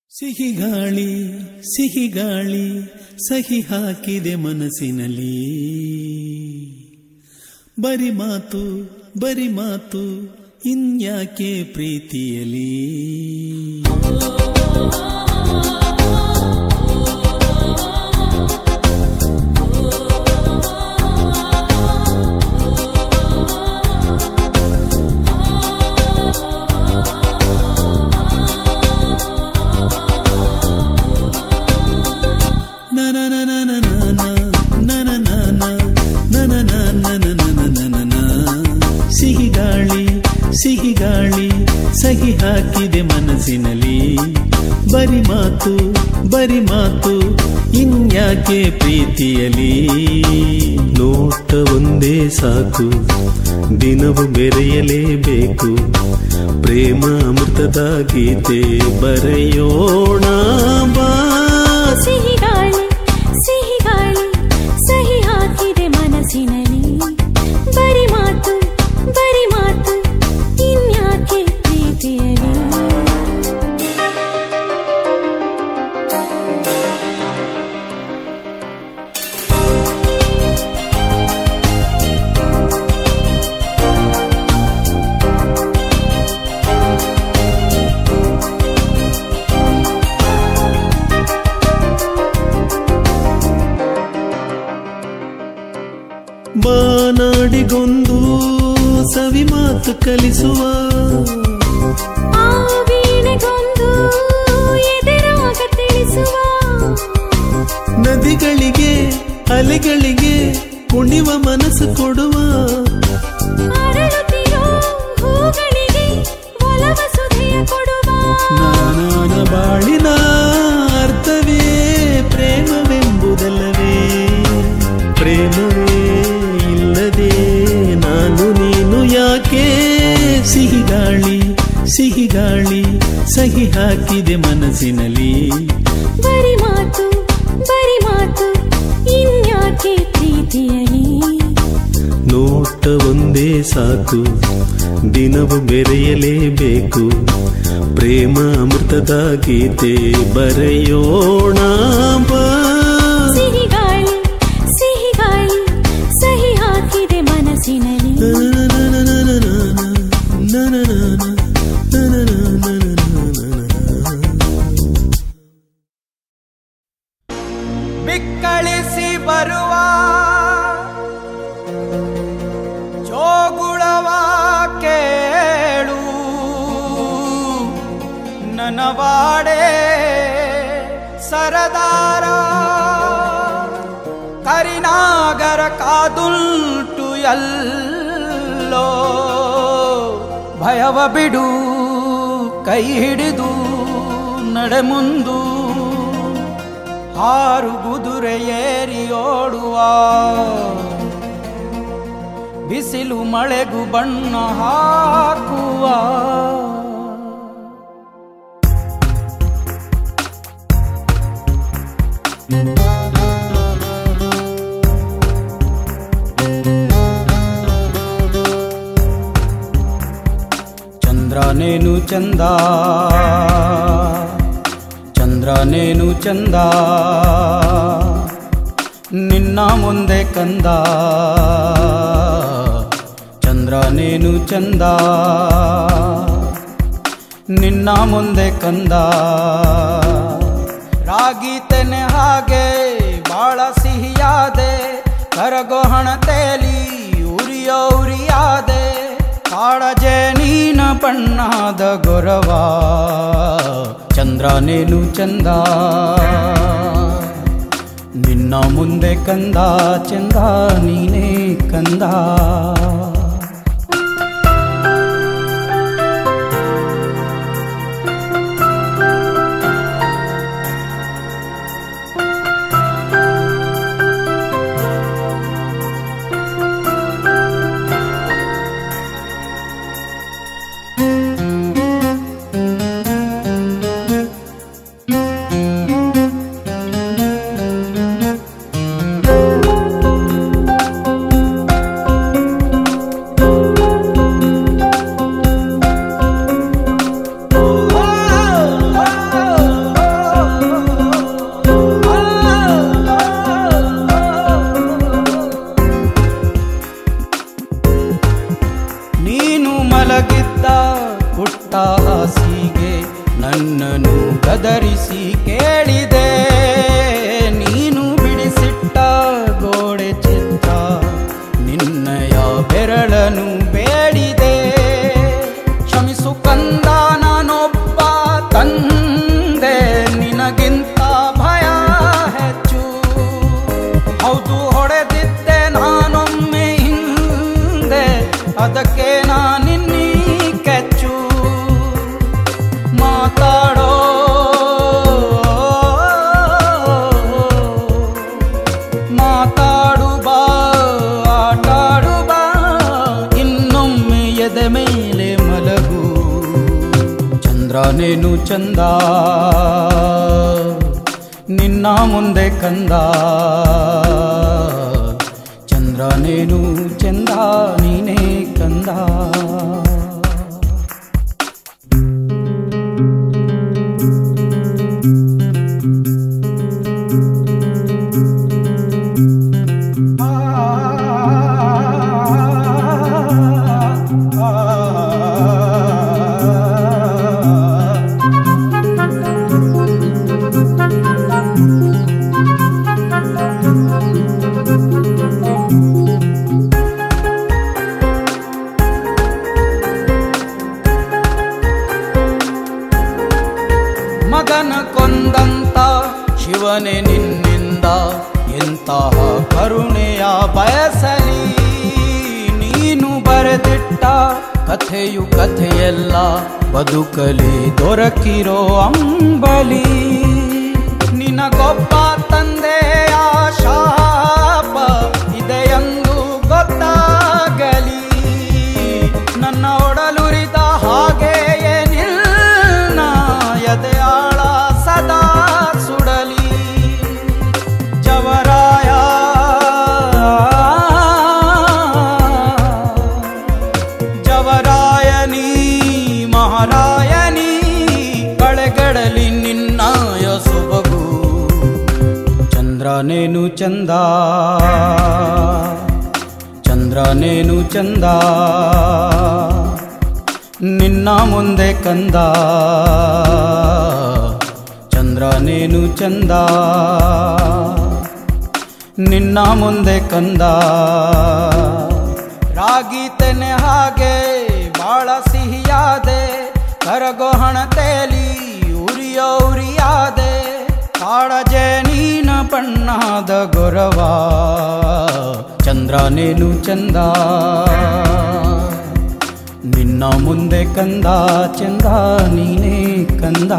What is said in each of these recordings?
ಸಿಹಿ ಗಾಳಿ ಸಿಹಿ ಗಾಳಿ ಸಹಿ ಹಾಕಿದೆ ಮನಸ್ಸಿನಲ್ಲಿ ಬರಿ ಮಾತು ಬರಿ ಮಾತು ಇನ್ಯಾಕೆ ಪ್ರೀತಿಯಲಿ ಸಿಹಿ ಗಾಳಿ ಸಿಹಿ ಗಾಳಿ ಸಹಿ ಹಾಕಿದೆ ಮನಸ್ಸಿನಲ್ಲಿ ಬರಿ ಮಾತು ಬರಿ ಮಾತು ಇನ್ಯಾಕೆ ಪ್ರೀತಿಯಲಿ ನೋಟ ಒಂದೇ ಸಾಕು ದಿನವು ಬೆರೆಯಲೇಬೇಕು ಪ್ರೇಮ ಅಮೃತದ ಗೀತೆ ಬರೆಯೋಣ ಬಾ ಸಿಹಿ ಗಾಳಿ ಸಿಹಿ ಗಾಳಿ ಸಹಿ ಹಾಕಿದೆ ಮನಸ್ಸಿನಲ್ಲಿ ಬರಿ ಮಾತು ಬರಿ ಮಾತು ಇನ್ಯಾಕೆ ಪ್ರೀತಿಯಲಿ ಬಾನಾಡಿಗೊಂದು ಸವಿ ಮಾತು ಕಲಿಸುವ ಆ ವೀಣೆಗೊಂದು ಎದುರಾಗ ತಿಳಿಸುವ ನದಿಗಳಿಗೆ ಅಲೆಗಳಿಗೆ ಕುಣಿವ ಮನಸ್ಸು ಕೊಡುವ ಅರಳುತ್ತಿರೋ ಹೂಗಳಿಗೆ ಒಲವ ಸುಧೆಯ ಕೊಡುವ ನಾನಾನ ಬಾಳಿನ ಅರ್ಥವೇ ಪ್ರೇಮವೆಂಬುದಲ್ಲವೇ ಪ್ರೇಮವೇ ಇಲ್ಲದೆ ನಾನು ನೀನು ಯಾಕೆ ಸಿಹಿ ಗಾಳಿ ಸಿಹಿ ಗಾಳಿ ಸಹಿ ಹಾಕಿದೆ ಮನಸ್ಸಿನಲ್ಲಿ ಬರಿ ಮಾತು ಬರಿ ಮಾತು ಇನ್ಯಾಕೆ ಪ್ರೀತಿಯಲಿ ನೋಟ ಒಂದೇ ಸಾಕು ದಿನವು ಬೆರೆಯಲೇಬೇಕು ಪ್ರೇಮ ಅಮೃತದ ಗೀತೆ ಬರೆಯೋಣ ಬಾ ಸಿಹಿ ಗಾಳಿ ಸಿಹಿ ಗಾಳಿ ಸಹಿ ಹಾಕಿದೆ ಮನಸ್ಸಿನಲ್ಲಿ ಬಿಕ್ಕಳಿಸಿ ಬರುವ ಜೋಗುಳವ ಕೇಳು ನನವಾಡೆ ಸರದಾರ ಕರಿನಾಗರ ಕಾದುಂಟು ಎಲ್ಲೋ ಭಯವ ಬಿಡು ಕೈ ಹಿಡಿದು ನಡೆ ಮುಂದು ಹಾರು ಕುದುರೆ ಏರಿ ಓಡುವ ಬಿಸಿಲು ಮಳೆಗೂ ಬಣ್ಣ ಹಾಕುವ ಚಂದ್ರನೇನು ಚಂದ ಚಂದ್ರನೇನು ಚಂದ ನಿನ್ನ ಮುಂದೆ ಕಂದ ಚಂದ್ರನೇನು ಚಂದ ನಿನ್ನ ಮುಂದೆ ಕಂದ ರಾಗಿ ತೆನೆ ಹಾಗೆ ಬಾಳ ಸಿಹಿಯಾದೆ ಕರಗೋ ಹಣತೆಲಿ ಉರಿಯೋ ಉರಿಯಾದೆ ಕಾಳಜೆ ನೀನ ಬಣ್ಣದ ಗೊರವ ಚಂದ್ರನೇನು ಚಂದ ನಿನ್ನ ಮುಂದೆ ಕಂದ ಚಂದ ನೀನೇ ಕಂದ ನಿನ್ನನು ಗದರಿಸಿ ಕೇಳಿದೆ ನೀನು ಬಿಡಿಸಿಟ್ಟ ಗೋಡೆ ಚಿತ್ತ ನಿನ್ನಯ ಬೆರಳನು ಬೇಡಿದೆ ಕ್ಷಮಿಸು ಕಂದ ನಾನೊಬ್ಬ ತಂದೆ ನಿನಗಿಂತ ಭಯ ಹೆಚ್ಚು ಹೌದು ಹೊಡೆದಿದ್ದೆ ನಾನೊಮ್ಮೆ ಹಿಂದೆ ಅದಕ್ಕೆ ನಾನಿನ್ನೀ ಕೆಚ್ಚು ಮಾತಾಡೋ ಮಾತಾಡು ಬಾ ಆಟಾಡು ಬಾ ಇನ್ನೊಮ್ಮೆ ಎದೆ ಮೇಲೆ ಮಲಗು ಚಂದ್ರನೇನು ಚಂದ ನಿನ್ನ ಮುಂದೆ ಕಂದ ಚಂದ್ರನೇನು ಚಂದ ನೀನೇ ಕಂದ ಮಗನ ಕೊಂದಂತ ಶಿವನೇ ನಿನ್ನಿಂದ ಎಂತಹ ಕರುಣೆಯ ಬಯಸಲಿ ನೀನು ಬರೆದಿಟ್ಟ ಕಥೆಯು ಕಥೆಯಲ್ಲ ಬದುಕಲಿ ದೊರಕಿರೋ ಅಂಬಲಿ ನಿನಗೊಬ್ಬ ತಂದೆಯ ಶಾಪ ಇದೆಯೆಂದು ಗೊತ್ತಾಗಲಿ ನನ್ನ ಒಡಲುರಿದ ಹಾಗೆಯೇ ನಿನ್ನ ಎದೆಯಾಳ ಸದಾ ಸುಡಲಿ ಜವರಾಯ ಜವರಾಯನಿ ಮಹಾರಾಯನಿ ಕಳೆಗಡಲಿ ನಿನ್ನಾಯ ಸೊಬಗು ಚಂದ್ರನೇನು ಚಂದ ಚಂದ್ರನೇನು ಚಂದ ನಿನ್ನ ಮುಂದೆ ಕಂದ ಚಂದ್ರನೇನು ಚಂದ ನಿನ್ನ ಮುಂದೆ ಕಂದ ರಾಗಿ ತೆನೆ ಹಾಗೆ ಬಾಳ ಸಿಹಿಯಾದೆ ಕರಗೋ ಹಣತೆಲಿ ಉರಿಯ ಉರಿಯಾದೆ ಕಾಳಜೆ ನೀನ ಬಣ್ಣದ ಗೊರವ ಚಂದ್ರನೇನು ಚಂದ ನಿನ್ನ ಮುಂದೆ ಕಂದ ಚಂದ ನೀನೇ ಕಂದ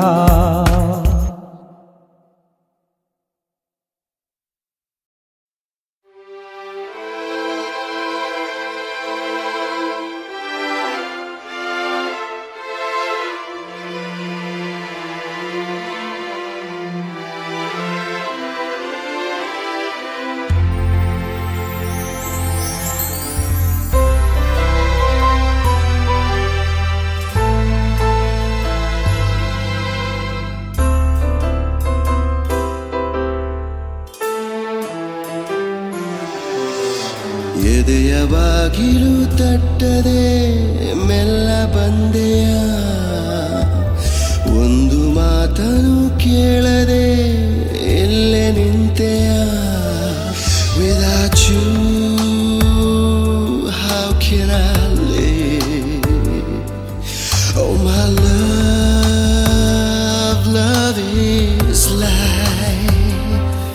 ಎದೆಯ ಬಾಗಿಲು ತಟ್ಟದೆ ಮೆಲ್ಲ ಬಂದೆಯ ಒಂದು ಮಾತನು ಕೇಳದೆ ಎಲ್ಲೆ ನಿಂತೆಯ Without you, how can I live? Oh my love, love is life.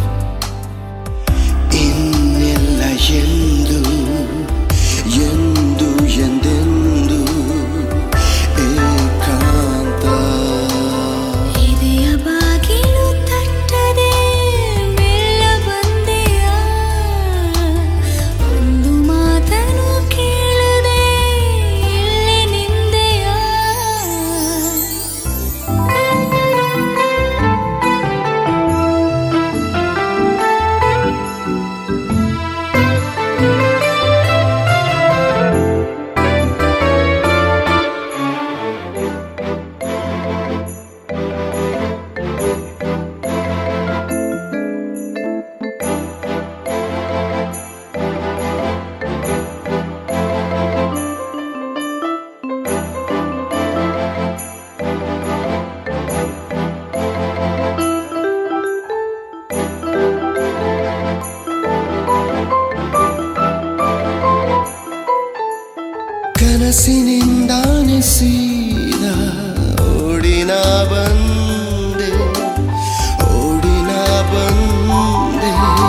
ಇನ್ನೆಲ್ಲ ಎಂದು ಎಂದು ಎಂದೆಂದು ಕನಸಿನಿಂದಾನೆ ಸೀದ ಓಡಿನ ಬಂದೆ ಓಡಿನ ಬಂದೆ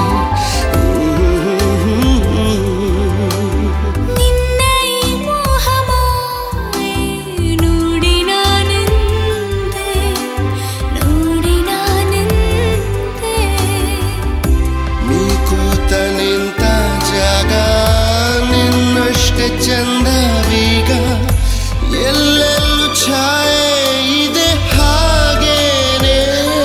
ನಿನ್ನ ಈ ಮೋಹಮಾಯೆ ನೋಡಿ ನಾನೆಂದೆ ನೋಡಿ ನಾನೆಂದೆ ನೀ ಕೂತ ನಿಂತ ಜಾಗ ನಿನ್ನಷ್ಟೆ ಚಂದವೀಗ ಎಲ್ಲೆಲ್ಲೂ ಛಾಯೆ ಇದೆ ಹಾಗೇನೆ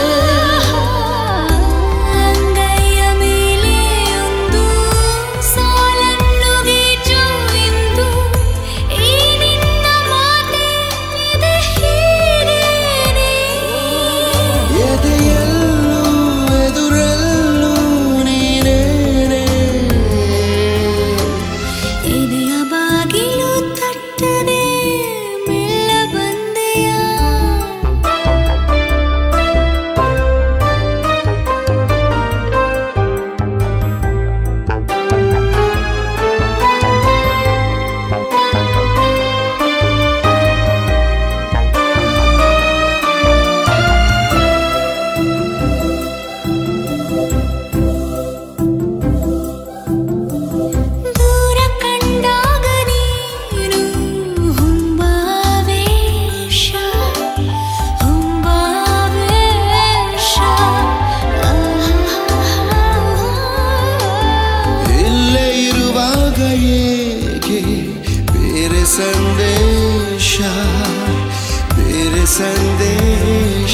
ಅಂಗೈಯ ಮೇಲೆ ಒಂದು ಸಾಲನ್ನು ಗೀಚು ಇಂದು ಈ ನಿನ್ನ ಮಾತೆ ಇದೆ ಹೀಗೇನೆ ಎದೆಯಲ್ಲೂ ಎದುರಲ್ಲೂ ನೀನೇನೆ ಎದೆಯ ಬಾಗಿಲು ತಟ್ಟದೆ ಮೆಲ್ಲ ಬಂದೆಯ ದೂರ ಕಂಡಾಗ ನೀನು ಹುಂಬಾವೇಶ ಹುಂಬಾವೇಶ ಇಲ್ಲೇ ಇರುವಾಗ ಏಕೆ ಬೇರೆ ಸಂದೇಶ ಬೇರೆ ಸಂದೇಶ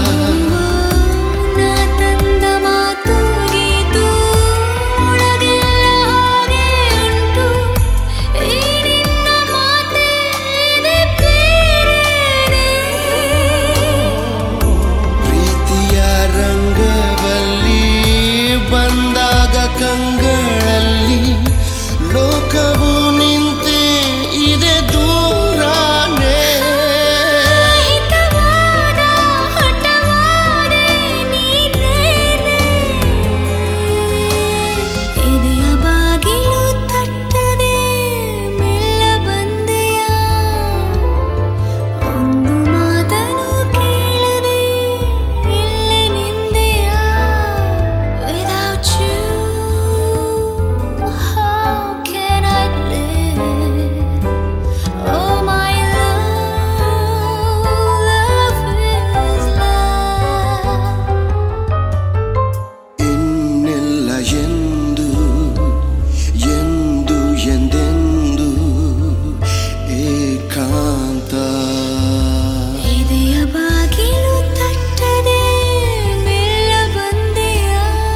ನಾ ತಂದ ಮಾತು ಗೀತು ಒಳಗೆಲ್ಲ ಹಾಗೆ ಉಂಟು ಈ ನಿನ್ನ ಮಾತೆ ಇದೆ ಬೇರೆನೆ. ಪ್ರೀತಿಯ ರಂಗವಲ್ಲಿ ಬಂದಾಗ ಕಂಗಳಲ್ಲಿ ಲೋಕವು ನಿಂತೆ ಇದೆ ದೂರಾನೇ ಹಿತವಾದ ಹಠವಾದೆ ನೀನೇನೆ. ಎದೆಯ ಬಾಗಿಲು ತಟ್ಟದೆ ಮೆಲ್ಲ ಬಂದೆಯ ಒಂದು ಮಾತನು ಕೇಳದೆ ಇಲ್ಲೇ ನಿಂದೆಯ Without you, how can I live? Oh my love, love is love. ಇನ್ನಿಲ್ಲ ಎಂದು ಎಂದು ಎಂದೆಂದು ಏಕಾಂತ ಎದೆಯ ಬಾಗಿಲು ತಟ್ಟದೆ ಮೆಲ್ಲ ಬಂದೆಯ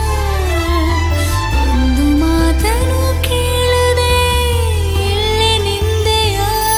ಒಂದು ಮಾತನು ಕೇಳದೆ ಇಲ್ಲೇ ನಿಂದೆಯ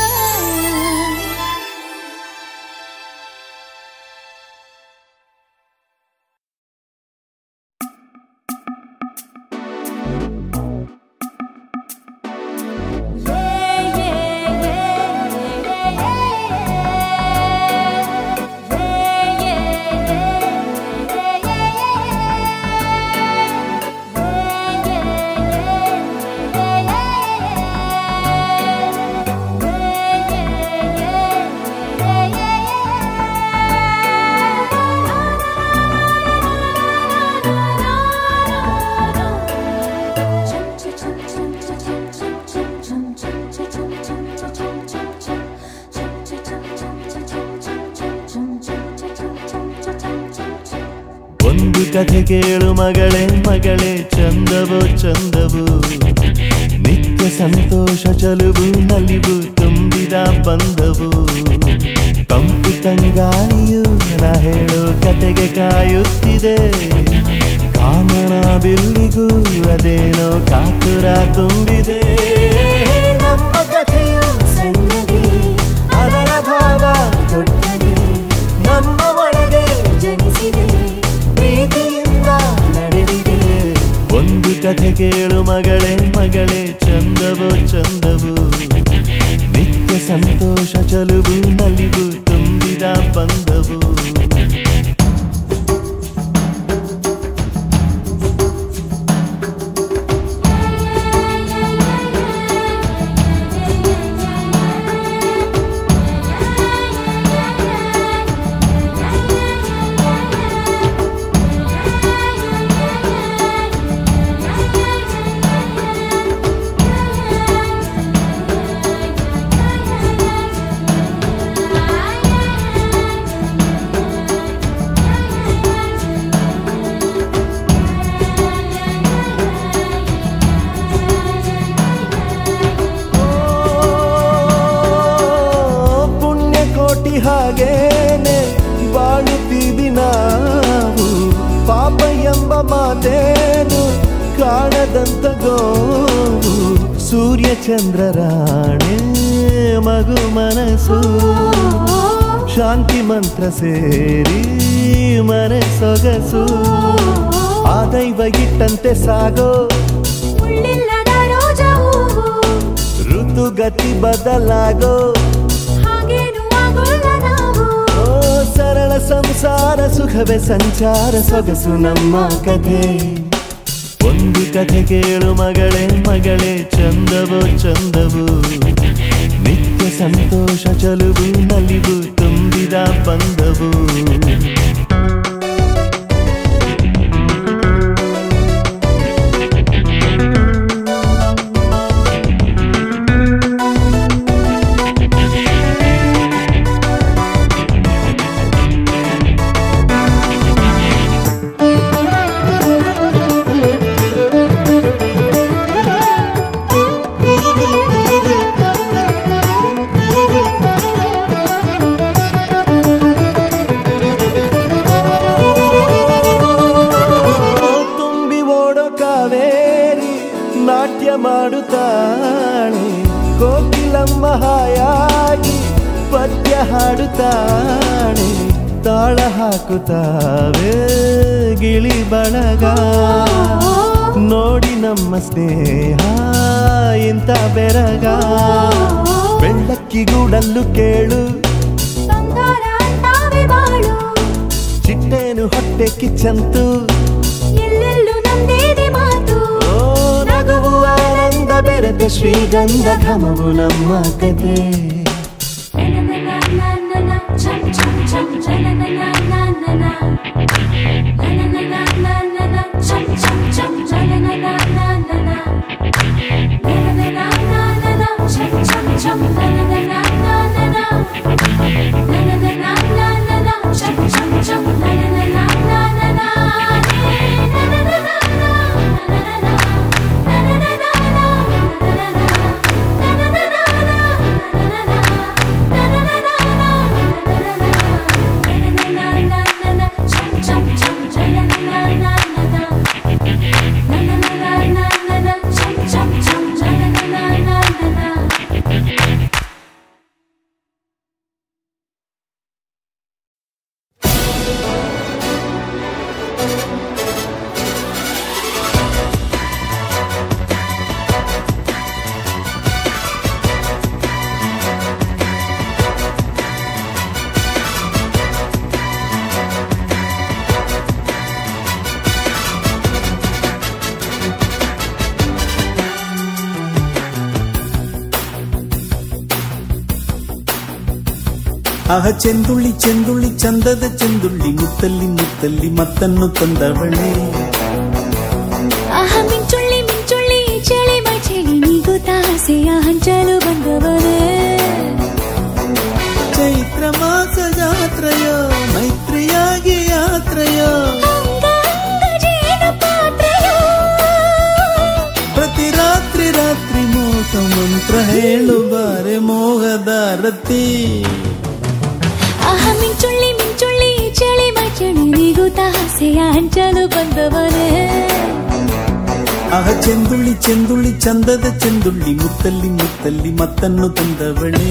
ಒಂದು ಕಥೆ ಕೇಳು ಮಗಳೇ ಮಗಳೇ ಚಂದವೋ ಚಂದವು ನಿತ್ಯ ಸಂತೋಷ ಚಲುವು ನಲಿವು ತುಂಬಿದ ಬಂದವು ತಂಪು ತಂಗಾಳಿಯು ನಾ ಹೇಳೋ ಕತೆಗೆ ಕಾಯುತ್ತಿದೆ ಕಾಮನ ಬಿಲ್ಲಿಗೂ ಅದೇನೋ ಕಾತುರ ತುಂಬಿದೆ ನಮ್ಮ ಕಥೆಯು ಸಣ್ಣದಿ ಅದರ ಭಾವ ದೊಡ್ಡದಿ ನಮ್ಮ ಒಳಗೆ ಜನಿಸಿದೆ ಪ್ರೀತಿಯಿಂದ ನಡೆದಿದೆ ಒಂದು ಕಥೆ ಕೇಳು ಮಗಳೇ ಮಗಳೇ ಚಂದವೋ ಚಂದವು ನಿತ್ಯ ಸಂತೋಷ ಚಲುವು ನಲಿವು ತುಂಬಿದ ಬಂದವು Yeah. ಮಾತೇನು ಕಾಣದಂತ ಗೋವು ಸೂರ್ಯ ಚಂದ್ರರಾಣೆ ಮಗು ಮನಸ್ಸು ಶಾಂತಿ ಮಂತ್ರ ಸೇರಿ ಮನೆ ಸೊಗಸು ಆ ದೈವ ಇಟ್ಟಂತೆ ಸಾಗೋ ಮುಳ್ಳಿಲ್ಲದ ರೋಜಾ ಹೂವು ಋತುಗತಿ ಬದಲಾಗೋ ಹಾಗೇನು ಆಗೋಲ್ಲ ನಾವು ಓ ಸರಳ ಸಂಸಾರ ಸುಖವೇ ಸಂಚಾರ ಸೊಗಸು ನಮ್ಮ ಕಥೆ ಒಂದು ಕಥೆ ಕೇಳು ಮಗಳೇ ಮಗಳೇ ಚಂದವೋ ಚಂದವು ನಿತ್ಯ ಸಂತೋಷ ಚಲುವು ನಲಿವು ತುಂಬಿದ ಬಂದವು ತುಂಬಿ ಓಡೋ ಕಾವೇರಿ ನಾಟ್ಯ ಮಾಡುತ್ತಾಳೆ ಕೋಕಿಲಮ್ಮ ಹಾಯಾಗಿ ಪದ್ಯ ಹಾಡುತ್ತಾಳೆ ತಾಳ ಹಾಕುತ್ತಾವೆ ಗಿಳಿ ಬಳಗ ನೋಡಿ ನಮ್ಮ ಸ್ನೇಹ ಇಂಥ ಬೆರಗ ಬೆಳ್ಳಕ್ಕಿಗೂಡಲ್ಲು ಕೇಳು ಬಂಗಾರ ಅಂತಾವೆ ಬಾಳು ಚಿಟ್ಟೇನು ಹೊಟ್ಟೆ ಕಿಚ್ಚಂತು ಎಲ್ಲೆಲ್ಲೂ ನಮ್ದೇದೆ ಮಾತು ಓ ನಗುವು ಆನಂದ ಬೆರೆತ ಶ್ರೀಗಂಧ ಘಮವು ನಮ್ಮ ಕತೆ ಆಹ ಚೆಂದುಳ್ಳಿ ಚೆಂದುಳ್ಳಿ ಚಂದದ ಚೆಂದುಳ್ಳಿ ಮುತ್ತಲ್ಲಿ ಮುತ್ತಲ್ಲಿ ಮತ್ತನ್ನು ತಂದವಳೆ ಆಹ ಮಿಂಚುಳ್ಳಿ ಮಿಂಚುಳ್ಳಿ ಚಳಿ ಮಚಳಿ ನೀಗೂ ತಾಸೆಯ ಹಂಚಲು ಬಂದವರೇ ಚೈತ್ರ ಮಾಸ ಜಾತ್ರೆಯೋ ಮೈತ್ರಿಯಾಗಿ ಯಾತ್ರೆಯೋ ಅಂಗಾಂಗ ಜೇನು ಪಾತ್ರೆಯೋ ಪ್ರತಿ ರಾತ್ರಿ ರಾತ್ರಿ ಮೋಹ ಮಂತ್ರ ಹೇಳು ಬಾರೆ ಮೋಹದಾರತಿ ಆಹ ಮಿಂಚುಳ್ಳಿ ಮಿಂಚುಳ್ಳಿ ಚಳಿ ಮಚಳಿ ನೀಗೂ ತಾಸೆಯ ಹಂಚಲು ಬಂದವರೇ ಆಹ ಚೆಂದುಳ್ಳಿ ಚೆಂದುಳ್ಳಿ ಚಂದದ ಚೆಂದುಳ್ಳಿ ಮುತ್ತಲ್ಲಿ ಮುತ್ತಲ್ಲಿ ಮತ್ತನ್ನು ತಂದವಳೆ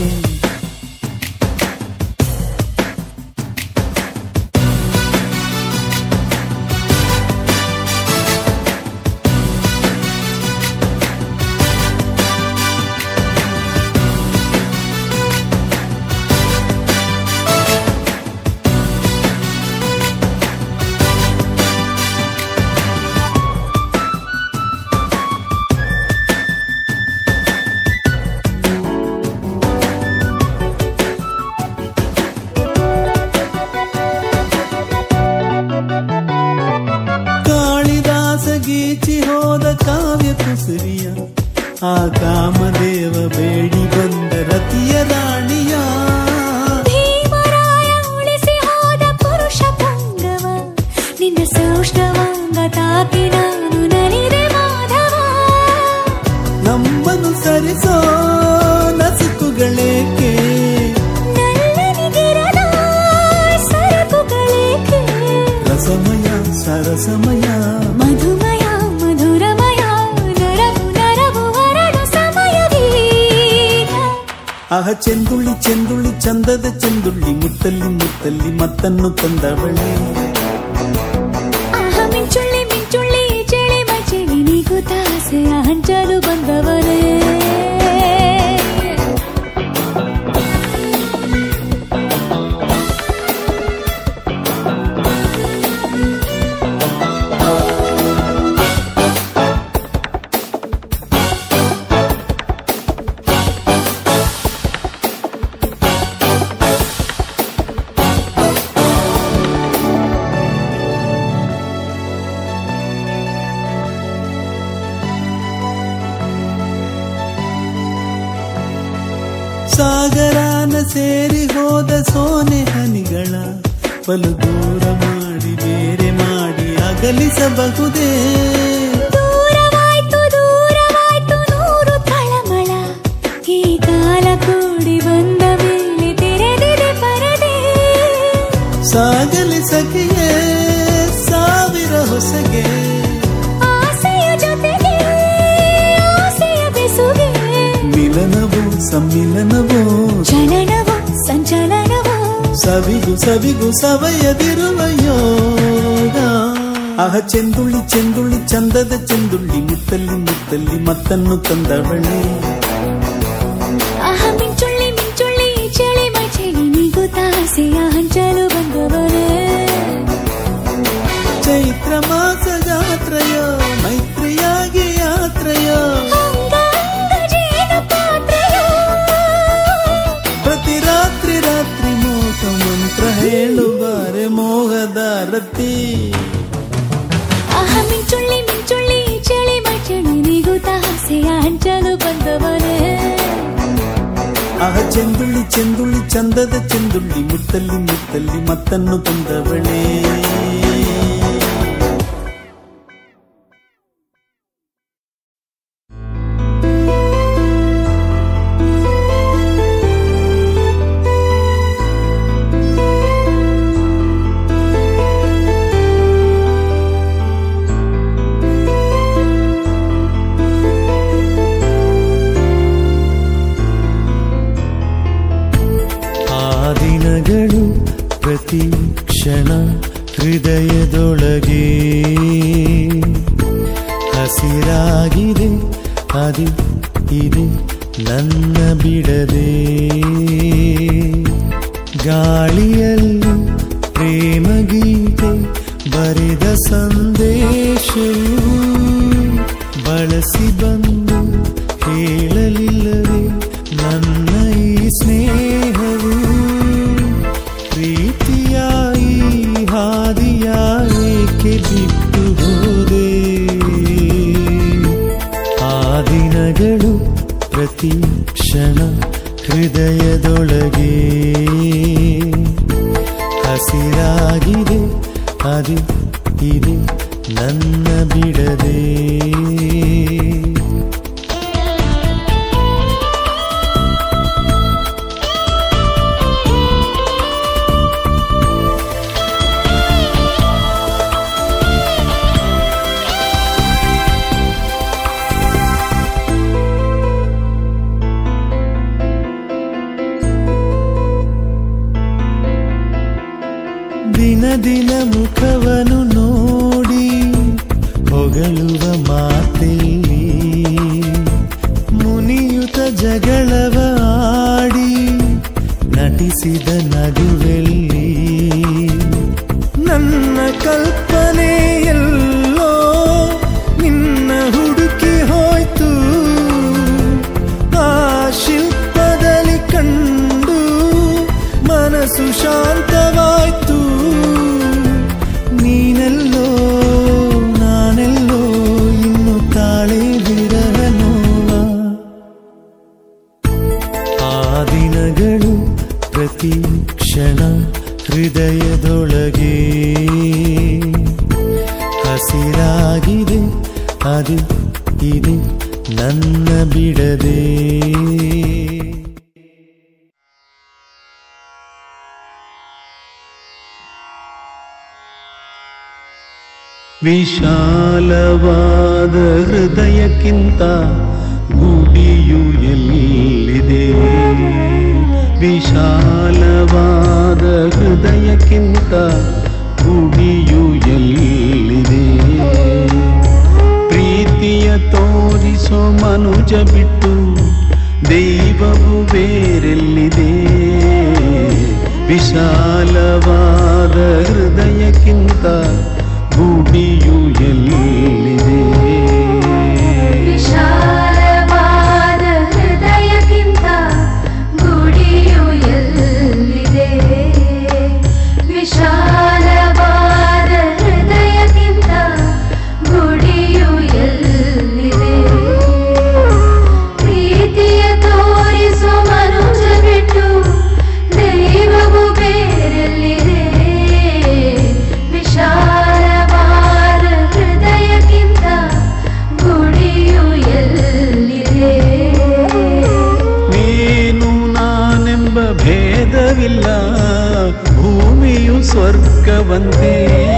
ಕಾಳಿದಾಸ ಗೀಚಿ ಹೋದ ಕಾವ್ಯ ಕುಸುರಿಯ ಆ ಕಾಮದೇವ ಬೇಡಿ ಬಂದ ರತಿಯ ರಾಣಿಯ ಭೀಮರಾಯ ಉಳಿಸಿ ಹೋದ ಪುರುಷ ಪುಂಗವ ನಿನ್ನ ಸೌಷ್ಠವಾಂಗ ತಾಕಿ ನಾನು ನಲಿದೆ ಮಾಧವ ನಮ್ಮನ್ನು ಸರಿಸೋ ನಸುಕುಗಳೇಕೆ ನಲ್ಲನಿಗಿರದ ಸರಕುಗಳೇಕೆ ರಸಮಯ ಸರಸಮಯ ಮಧುಮಯ ಮಧುರಮಯ ನರವು ನರವು ಹರಡು ಸಮಯವೀಗ ಆಹ ಚೆಂದುಳ್ಳಿ ಚೆಂದುಳ್ಳಿ ಚಂದದ ಚೆಂದುಳ್ಳಿ ಮುತ್ತಲ್ಲಿ ಮುತ್ತಲ್ಲಿ ಮತ್ತನ್ನು ತಂದವಳೆ ಆಹ ಮಿಂಚುಳ್ಳಿ ಮಿಂಚುಳ್ಳಿ ಚಳಿ ಮಚಳಿ ನೀಗೂ ತಾಸೆಯ ಹಂಚಲು ಬಂದವನೇ ಸಾಗರಾನ ಸೇರಿ ಹೋದ ಸೋನೆ ಹನಿಗಳ ಬಲು ದೂರ ಮಾಡಿ ಬೇರೆ ಮಾಡಿ ಅಗಲಿಸಬಹುದೇ ದೂರವಾಯ್ತು ದೂರವಾಯ್ತು ನೂರು ತಳಮಳ ಈ ಕಾಲ ಕೂಡಿ ಬಂದ ಮೇಲೆ ತೆರೆದಿದೆ ಪರದೆ ಸಾಗಲಿ ಸಖಿಯೇ ಸಾವಿರ ಹೊಸಗೆ ಆಸೆಯ ಜೊತೆಗೆ ಆಸೆಯ ಬೆಸುಗೆ ಮಿಲನವೋ ಸಮ್ಮಿಲನವೋ ಚಲನವೋ ಸಂಚಲನವೋ ಸವಿಗು ಸವಿಗು ಸವಯದಿರುವ ಯೋಗ ಆಹ ಚೆಂದುಳ್ಳಿ ಚೆಂದುಳ್ಳಿ ಚಂದದ ಚೆಂದುಳ್ಳಿ ಮುತ್ತಲ್ಲಿ ಮುತ್ತಲ್ಲಿ ಮತ್ತನ್ನು ತಂದವಳೆ ಆಹ ಮಿಂಚುಳ್ಳಿ ಮಿಂಚುಳ್ಳಿ ಚಳಿ ಮಚಳಿ ನೀಗೂ ತಾಸೆಯ ಹಂಚಲು ಬಂದವನೇ ಚೈತ್ರ ಮಾಸ ಜಾತ್ರೆಯೋ ಮೈತ್ರಿಯಾಗಿ ಯಾತ್ರೆಯೋ ಅಂಗಾಂಗ ಜೇನು ಪಾತ್ರೆಯೋ ಪ್ರತಿ ರಾತ್ರಿ ರಾತ್ರಿ ಮೋಹ ಮಂತ್ರ ಹೇಳು ಬಾರೆ ಮೋಹದ ರತಿ ಆಹ ಮಿಂಚುಳ್ಳಿ ಮಿಂಚುಳ್ಳಿ ಚಳಿ ಮಚಳಿ ನೀಗೂ ತಾಸೆಯ ಹಂಚಲು ಬಂದವನೇ ಆಹ ಚೆಂದುಳ್ಳಿ ಚೆಂದುಳ್ಳಿ ಚಂದದ ಚೆಂದುಳ್ಳಿ ಮುತ್ತಲ್ಲಿ ಮುತ್ತಲ್ಲಿ ಮತ್ತನ್ನು ತಂದವಳೇ ಆ ದಿನಗಳು ಪ್ರತಿ ಕ್ಷಣ ಹೃದಯದೊಳಗೆ ಹಸಿರಾಗಿದೆ ಅದು ಇದೆ ನನ್ನ ಬಿಡದೆ ಗಾಳಿಯಲ್ಲಿ ಪ್ರೇಮ ಗೀತೆ ಬರೆದ ಸಂದೇಶವು ಬಳಸಿ ಬಂದು ಹೇಳಲಿಲ್ಲವೇ ನನ್ನ ಈ ಸ್ನೇಹವು ಪ್ರೀತಿಯಾಯಿ ಹಾದಿಯ ಏಕೆ ಬಿಟ್ಟು ಹೋದೆ ಆ ದಿನಗಳು ಪ್ರತಿ ಕ್ಷಣ ಹೃದಯದೊಳಗೆ ಹಸಿರಾಗಿದೆ ಅದು ಇದೆ ನನ್ನ ಬಿಡದೆ ದಿನ ದಿನ ಮುಖವನ್ನು ನೋಡಿ ಹೊಗಳುವ ಮಾತೆಲ್ಲಿ ಮುನಿಯುತ ಜಗಳವ ಆಡಿ ನಟಿಸಿದ ನಗುವೆಲ್ಲಿ ನನ್ನ ಕಲ್ಪನೆಯಲ್ಲೋ ನಿನ್ನ ಹುಡುಕಿ ಹೋಯ್ತು ಆ ಶಿಲ್ಪದಲ್ಲಿ ಕಂಡು ಮನಸ್ಸು ಶಾಂತವಾಯ್ತು ನೀನೆಲ್ಲೋ ನಾನೆಲ್ಲೋ ಇನ್ನು ತಾಳೆ ವಿರಹ ನೋವ ಆ ದಿನಗಳು ಪ್ರತಿ ಕ್ಷಣ ಹೃದಯದೊಳಗೆ ಹಸಿರಾಗಿದೆ ಅದು ಇದೆ ನನ್ನ ಬಿಡದೆ ವಿಶಾಲವಾದ ಹೃದಯಕ್ಕಿಂತ ಗುಡಿಯು ಎಲ್ಲಿದೆ ವಿಶಾಲವಾದ ಹೃದಯಕ್ಕಿಂತ ಗುಡಿಯು ಎಲ್ಲಿದೆ ಪ್ರೀತಿಯ ತೋರಿಸೋ ಮನುಜ ಬಿಟ್ಟು ದೈವವು ಬೇರೆಲ್ಲಿದೆ ವಿಶಾಲವಾದ ಹೃದಯಕ್ಕಿಂತ ಗುಡಿಯು ಎಲ್ಲಿದೆ ವಿಶಾಲವಾದ ಹೃದಯಕ್ಕಿಂತ ಗುಡಿಯು ಎಲ್ಲಿದೆ ವಿಶಾಲವಾದ ಹೃದಯಕ್ಕಿಂತ ಗುಡಿಯು ಎಲ್ಲಿದೆ ಪ್ರೀತಿಯ ತೋರಿಸೋ ಮನುಜ ಬಿಟ್ಟು ದೈವವು ಬೇರೆಲ್ಲಿದೆ ವಿಶಾಲವಾದ ಹೃದಯಕ್ಕಿಂತ ಗುಡಿಯು ಎಲ್ಲಿದೆ ನೀನು ನಾನೆಂಬ ಭೇದವಿಲ್ಲ ಭೂಮಿಯು ಸ್ವರ್ಗವಂತೆ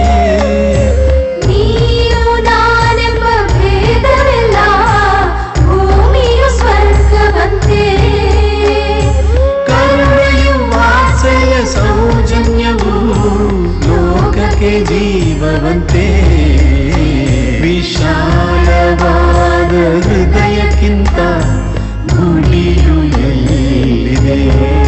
ನೀನು ನಾನೆಂಬ ಭೇದವಿಲ್ಲ ಭೂಮಿಯು ಸ್ವರ್ಗವಂತೆ ಕರುಣೆಯು ವಾತ್ಸಲ್ಯ ಸೌಜನ್ಯವು ಲೋಕಕ್ಕೆ ಜೀವವಂತೆ ವಿಶಾಲವಾದ ಹೃದಯಕ್ಕಿಂತ ಗುಡಿಯು ಎಲ್ಲಿದೆ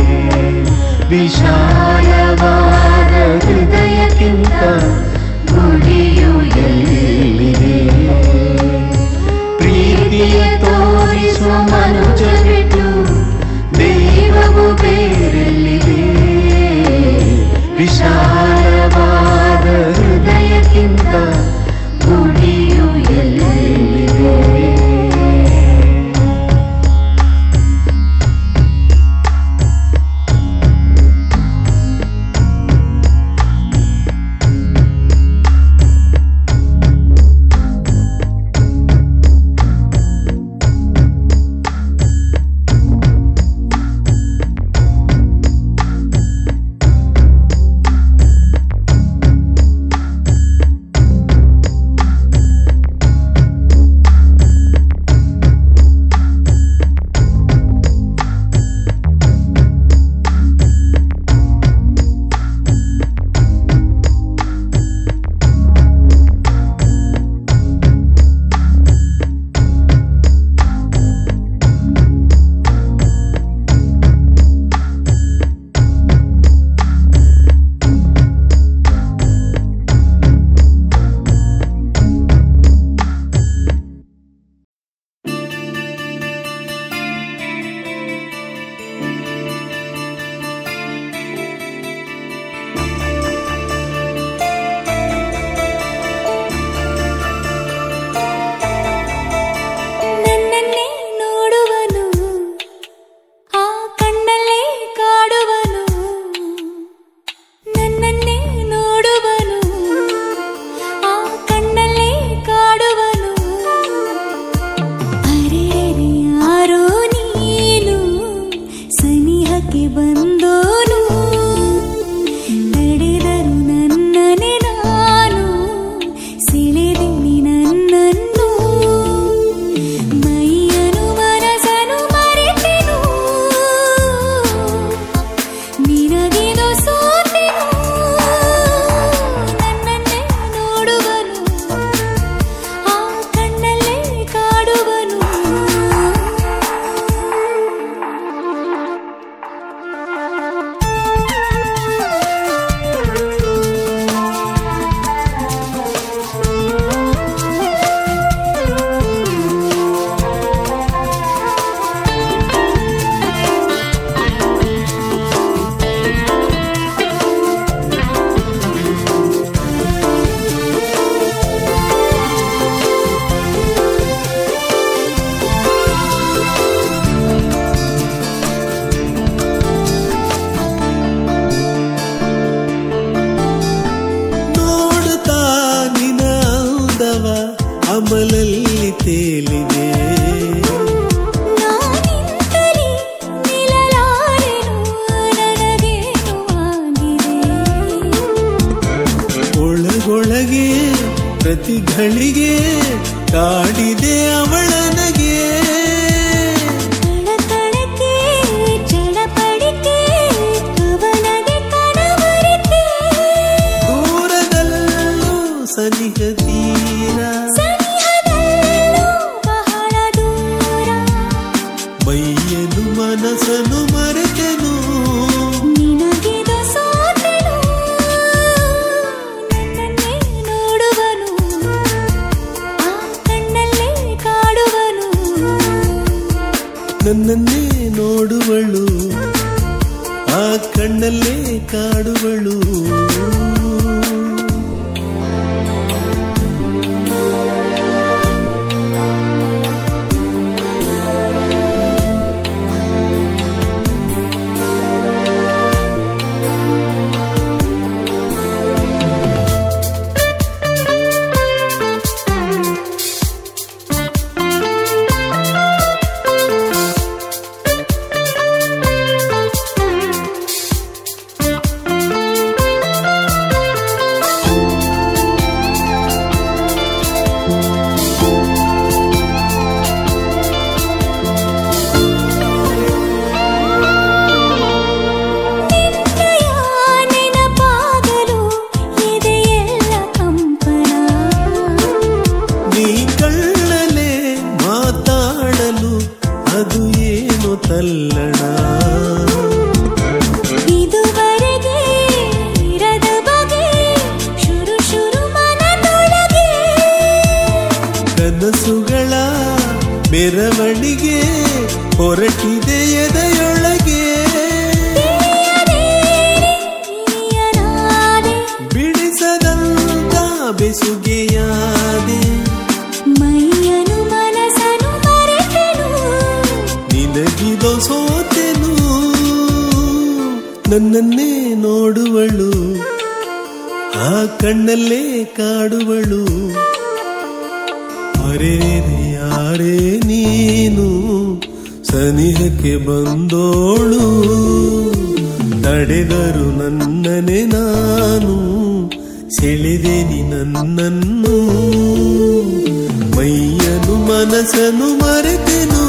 ವಿಶಾಲವಾದ ಹೃದಯಕ್ಕಿಂತ ಗುಡಿಯು ಎಲ್ಲಿದೆ ಪ್ರೀತಿಯ ತೋರಿಸುವ ಮನುಜ ಬಿಟ್ಟು ದೈವವು ಬೇರೆಲ್ಲಿದೆ ವಿಶಾಲವಾದ ಹೃದಯಕ್ಕಿಂತ ಗುಡಿಯು ಎಲ್ಲಿದೆ ನನ್ನನ್ನೇ ನೋಡುವನು ಆ ಕಣ್ಣಲ್ಲೇ ಕಾಡುವನು ನನ್ನನ್ನೇ ನೋಡುವನು ಆ ಕಣ್ಣಲ್ಲೇ ಕಾಡುವನು ಅರೆ ಅರೆ ಯಾರೋ ನೀನು ಸನಿಹಕ್ಕೆ ಬಂದೋನು ನಡೆದರು ನನ್ನನೆ ನಾನು ಸೆಳೆದಿನಿ ನನ್ನನ್ನು ಮೈಯನು ಮನಸನು ಮರೆತೆನು ನಿನಗೇನೋ ಸೋತೆನು ನನ್ನನ್ನೇ ನೋಡುವನು ಆ ಕಣ್ಣಲ್ಲೇ ಕಾಡುವನು ನೋಡುತ್ತಾ ನಿನ ಅಂದವ ಅಮಲಲ್ಲಿ ತೇಲಿದೆ ನಾನಿಂತಲೇ ನಿಲ್ಲಲಾರೆನು ನನಗೇನು ಆಗಿದೆ ಒಳಗೊಳಗೆ ಪ್ರತಿ ಘಳಿಗೆ ಕಾಡಿದೆ ಅವಳನಗೆ ಕಳಕಳಕ್ಕೆ ಚಡಪಡಿಕೆ ಅವನಗೆ ಕನವರಿಕೆ ದೂರದಲ್ಲೂ ಸನಿಹ ತೀರ ಸನಿಹದಲ್ಲೂ ಬಹಳ ದೂರ ಮೈಯನು ಮನಸ್ಸನ್ನು ಮರೆತೆನು ನಿನಗಿದ ಸೋತೆನು ನನ್ನನ್ನೇ ನೋಡುವನು ಆ ಕಣ್ಣಲ್ಲೇ ಕಾಡುವನು ನನ್ನನ್ನೇ ನೋಡುವಳು ಆ ಕಣ್ಣಲ್ಲೇ ಕಾಡುವಳು ನಿನ್ನಯ ನೆನಪಾಗಲು ಎದೆಯೆಲ್ಲ ಕಂಪನ ನೀ ಕಳ್ಳಲೆ ಮಾತಾಡಲು ಅದು ಏನು ತಲ್ಲಣ ಇದುವರೆಗೆ ಇರದ ಬಗೆ ಶುರು ಶುರು ಮನದೊಳಗೆ ಕನಸುಗಳ ಮೆರವಣಿಗೆ ಹೊರಟಿದೆ ಎದೆಯೊಳಗೆ ಇನಿಯನಾದೆ ಬಿಡಿಸದಂತ ಬೆಸುಗೆಯಾದೆ ಮೈಯನು ಮನಸ್ಸನು ಮರೆತೆನು ನಿನಗಿದೋ ಸೋತೆನು ನನ್ನನ್ನೇ ನೋಡುವಳು ಆ ಕಣ್ಣಲ್ಲೇ ಕಾಡುವಳು ಅರೆ ಯಾರೇ ನೀನು ಸನಿಹಕ್ಕೆ ಬಂದೋಳು ತಡೆದರು ನನ್ನನೆ ನಾನು ಸೆಳೆದೆನಿ ನನ್ನನ್ನು ಮೈಯನು ಮನಸ್ಸನ್ನು ಮರೆತೆನು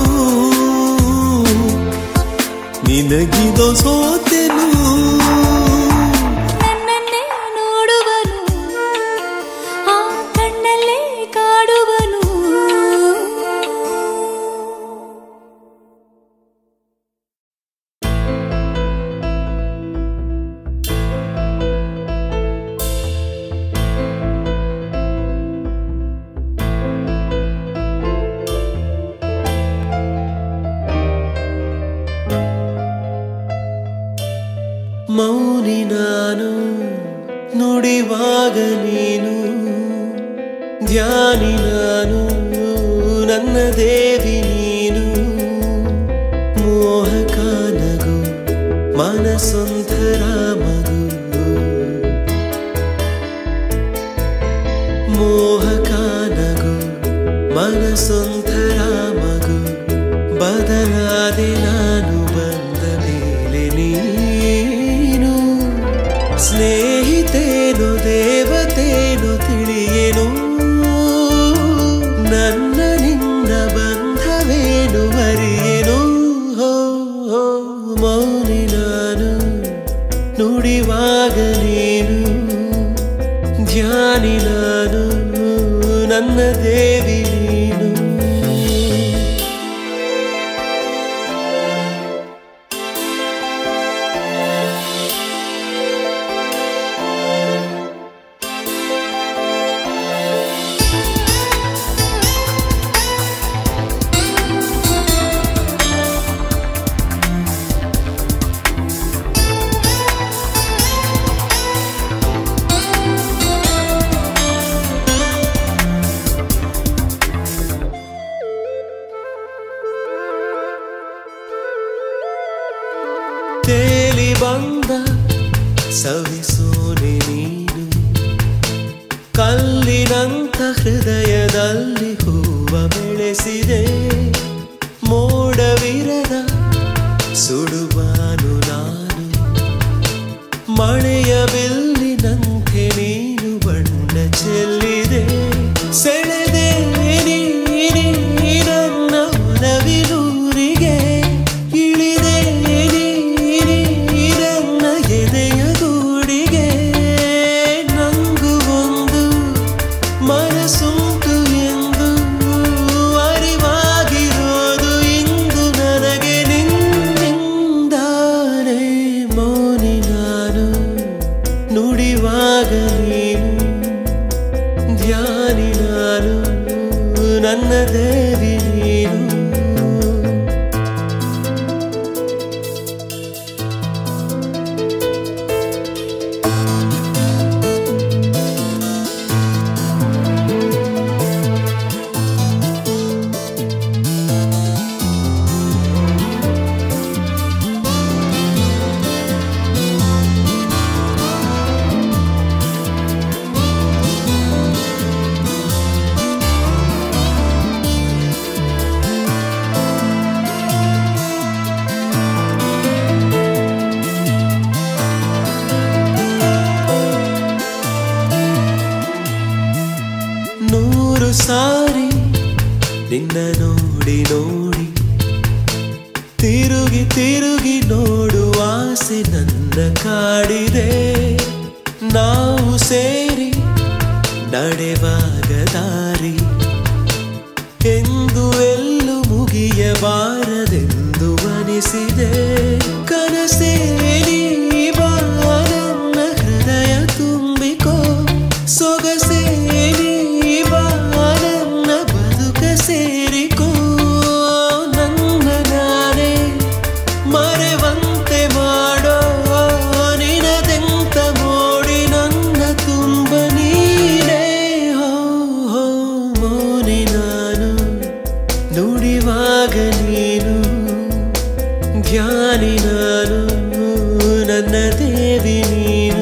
ನಿನಗಿದೋ ಸೋತೆನು ನನ್ನನ್ನೇ ನೋಡುವನು ಆ ಕಣ್ಣಲ್ಲೇ ಕಾಡುವನು ಮೌನಿ ನಾನು ನುಡಿವಾಗ ನೀನು ಧ್ಯಾನಿ ನಾನು ನನ್ನ ದೇವಿ ನೀನು ಮೋಹಕ ನಗು ಮನಸೊಂಥರ ಮಗು ಮೋಹಕ ನಗು ಮನಸೊಂಥರ ಮಗು ಬದಲಾದೆ ನಾನು ಬಂದ ಮೇಲೆ ನೀನು ಸ್ನೇಹಿತೇನು ದೇವತೇನು ತಿಳಿಯೇನು ನನ್ನ ನಿನ್ನ ಬಂಧವೇನು ಅರಿಯೇನು ಹೋ ಹೋ ಮೌನಿ ನಾನು ನುಡಿವಾಗ ನೀನು ಧ್ಯಾನಿ ನಾನು ನನ್ನ ದೇವಿ ನೀನು ತೇಲಿ ಬಂದ ಸವಿಸೋನೆ ನೀನು ಕಲ್ಲಿನಂತ ಹೃದಯದಲ್ಲಿ ಹೂವ ಬೆಳೆಸಿದೆ ಮೋಡವಿರದ ಸುಡುವಾನು ನಾನು ಮಳೆಯ ಬಿಲ್ಲಿನಂತೆ ನೀನು ಬಣ್ಣ ಚೆಲ್ಲಿದೆ ನೂರು ಸಾರಿ ನಿನ್ನ ನೋಡಿ ನೋಡಿ ತಿರುಗಿ ತಿರುಗಿ ನೋಡುವ ಆಸೆ ನನ್ನ ಕಾಡಿದೆ ನಾವು ಸೇರಿ ನಡೆವಾಗ ದಾರಿ ಎಂದು ಎಲ್ಲೂ ಮುಗಿಯಬಾರದೆಂದು ಅನಿಸಿದೆ ಕನಸೇ ನೀ ಬಾ ನನ್ನ ಹೃದಯ ತುಂಬಿಕೋ ಸೊಗಸೇ ನೀ ಬಾ ನನ್ನ ಬದುಕ ಸೇರಿಕೋ ನನ್ನ ನಾನೇ ಮರೆವಂತೆ ಮಾಡೋ ನಿನದೆಂತ ಮೋಡಿ ನನ್ನ ತುಂಬ ನೀನೇ ಹೋ ಹೋ ಮೋನೆ ನಾನು ನುಡಿವಾಗ ನೀನು ಧ್ಯಾನಿ ನಾನು ನನ್ನ ದೇವಿ ನೀನು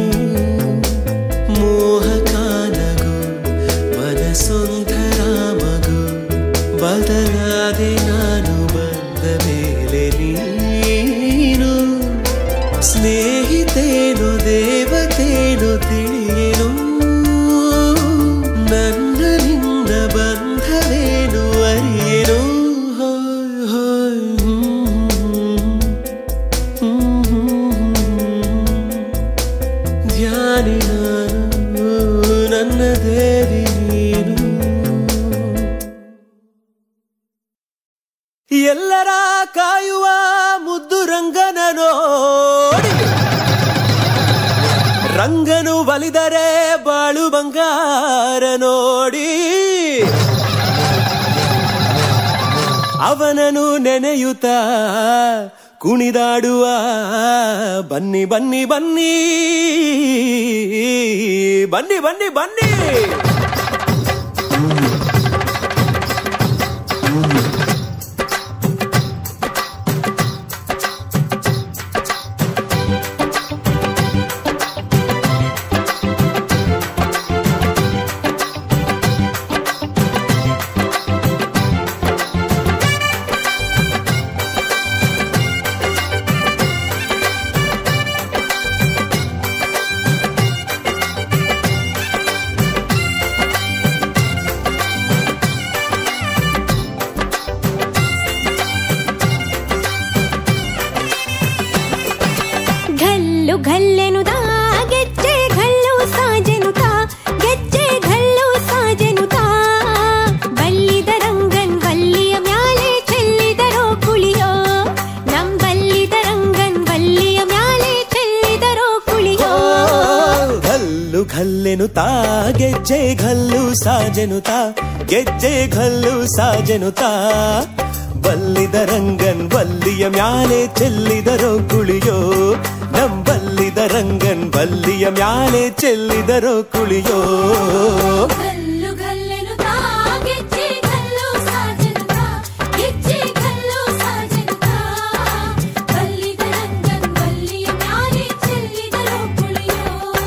ಮೋಹಕಾನಗು ಮನಸೊಂಥರ ಮಗು ಬದಲಾದೆ ನಾನು ಬಂದ ಮೇಲೆ ನೀನು ಸ್ನೇಹಿತೇನು ದೇವತೇನು ತಿಳಿಯೇನು ನನ್ನ ನಿನ್ನ ಬಂಧವೇನು ಅರಿಯೇನು ಹೋಯ್ ಹೋಯ್ ಹ್ಮ್, ಹ್ಮ್, ಧ್ಯಾನಿ ನಾನು ನನ್ನ ದೇವಿ ನೀನು ಎಲ್ಲರ ಕಾಯುವ ಮುದ್ದು ರಂಗನ ನೋಡಿ ರಂಗನು ಬಲಿದರೆ ಬಾಳು ಬಂಗಾರ ನೋಡಿ ಅವನನು ನೆನೆಯುತ್ತ ಕುಣಿದಾಡುವ ಬನ್ನಿ ಬನ್ನಿ ಬನ್ನಿ ಬನ್ನಿ ಬನ್ನಿ ಬನ್ನಿ ಘಲ್ಲು ಘಲ್ಲೆನುತಾ ಗೆಜ್ಜೆ ಘಲ್ಲು ಸಾಜೆನುತಾ ಗೆಜ್ಜೆ ಘಲ್ಲು ಸಾಜೆನುತಾ ಬಲ್ಲಿದ ರಂಗನ್ ವಲ್ಲಿಯ ಮ್ಯಾಲೆ ಚೆಲ್ಲಿದರೋ ಕುಳಿಯೋ ನಮ್ ಬಲ್ಲಿದ ರಂಗನ್ ವಲ್ಲಿಯ ಮ್ಯಾಲೆ ಚೆಲ್ಲಿದರೋ ಕುಳಿಯೋ ಘಲ್ಲು ಘಲ್ಲೆನು ತಾ ಗೆಜ್ಜೆ ಘಲ್ಲು ಸಾಜೆನು ತಾ ಗೆಜ್ಜೆ ಘಲ್ಲು ಸಾಜೆನು ತಾ ಬಲ್ಲಿದ ರಂಗನ್ ಬಲ್ಲಿಯ ಮ್ಯಾಲೆ ಚೆಲ್ಲಿದರೋ ಕುಳಿಯೋ ನಂ ಬಲ್ಲಿದ ರಂಗನ್ ಬಲ್ಲಿಯ ಮ್ಯಾಲೆ ಚೆಲ್ಲಿದರೋ ಕುಳಿಯೋ ಘಲ್ಲು ಘಲ್ಲೆನುತಾ ಗೆಜ್ಜೆ ಘಲ್ಲು ಸಾಜೆನುತಾ ಗೆಜ್ಜೆ ಘಲ್ಲು ಸಾಜೆನುತಾ ಬಲ್ಲಿದ ರಂಗನ್ ವಲ್ಲಿಯ ಮ್ಯಾಲೆ ಚೆಲ್ಲಿದರೋ ಕುಳಿಯೋ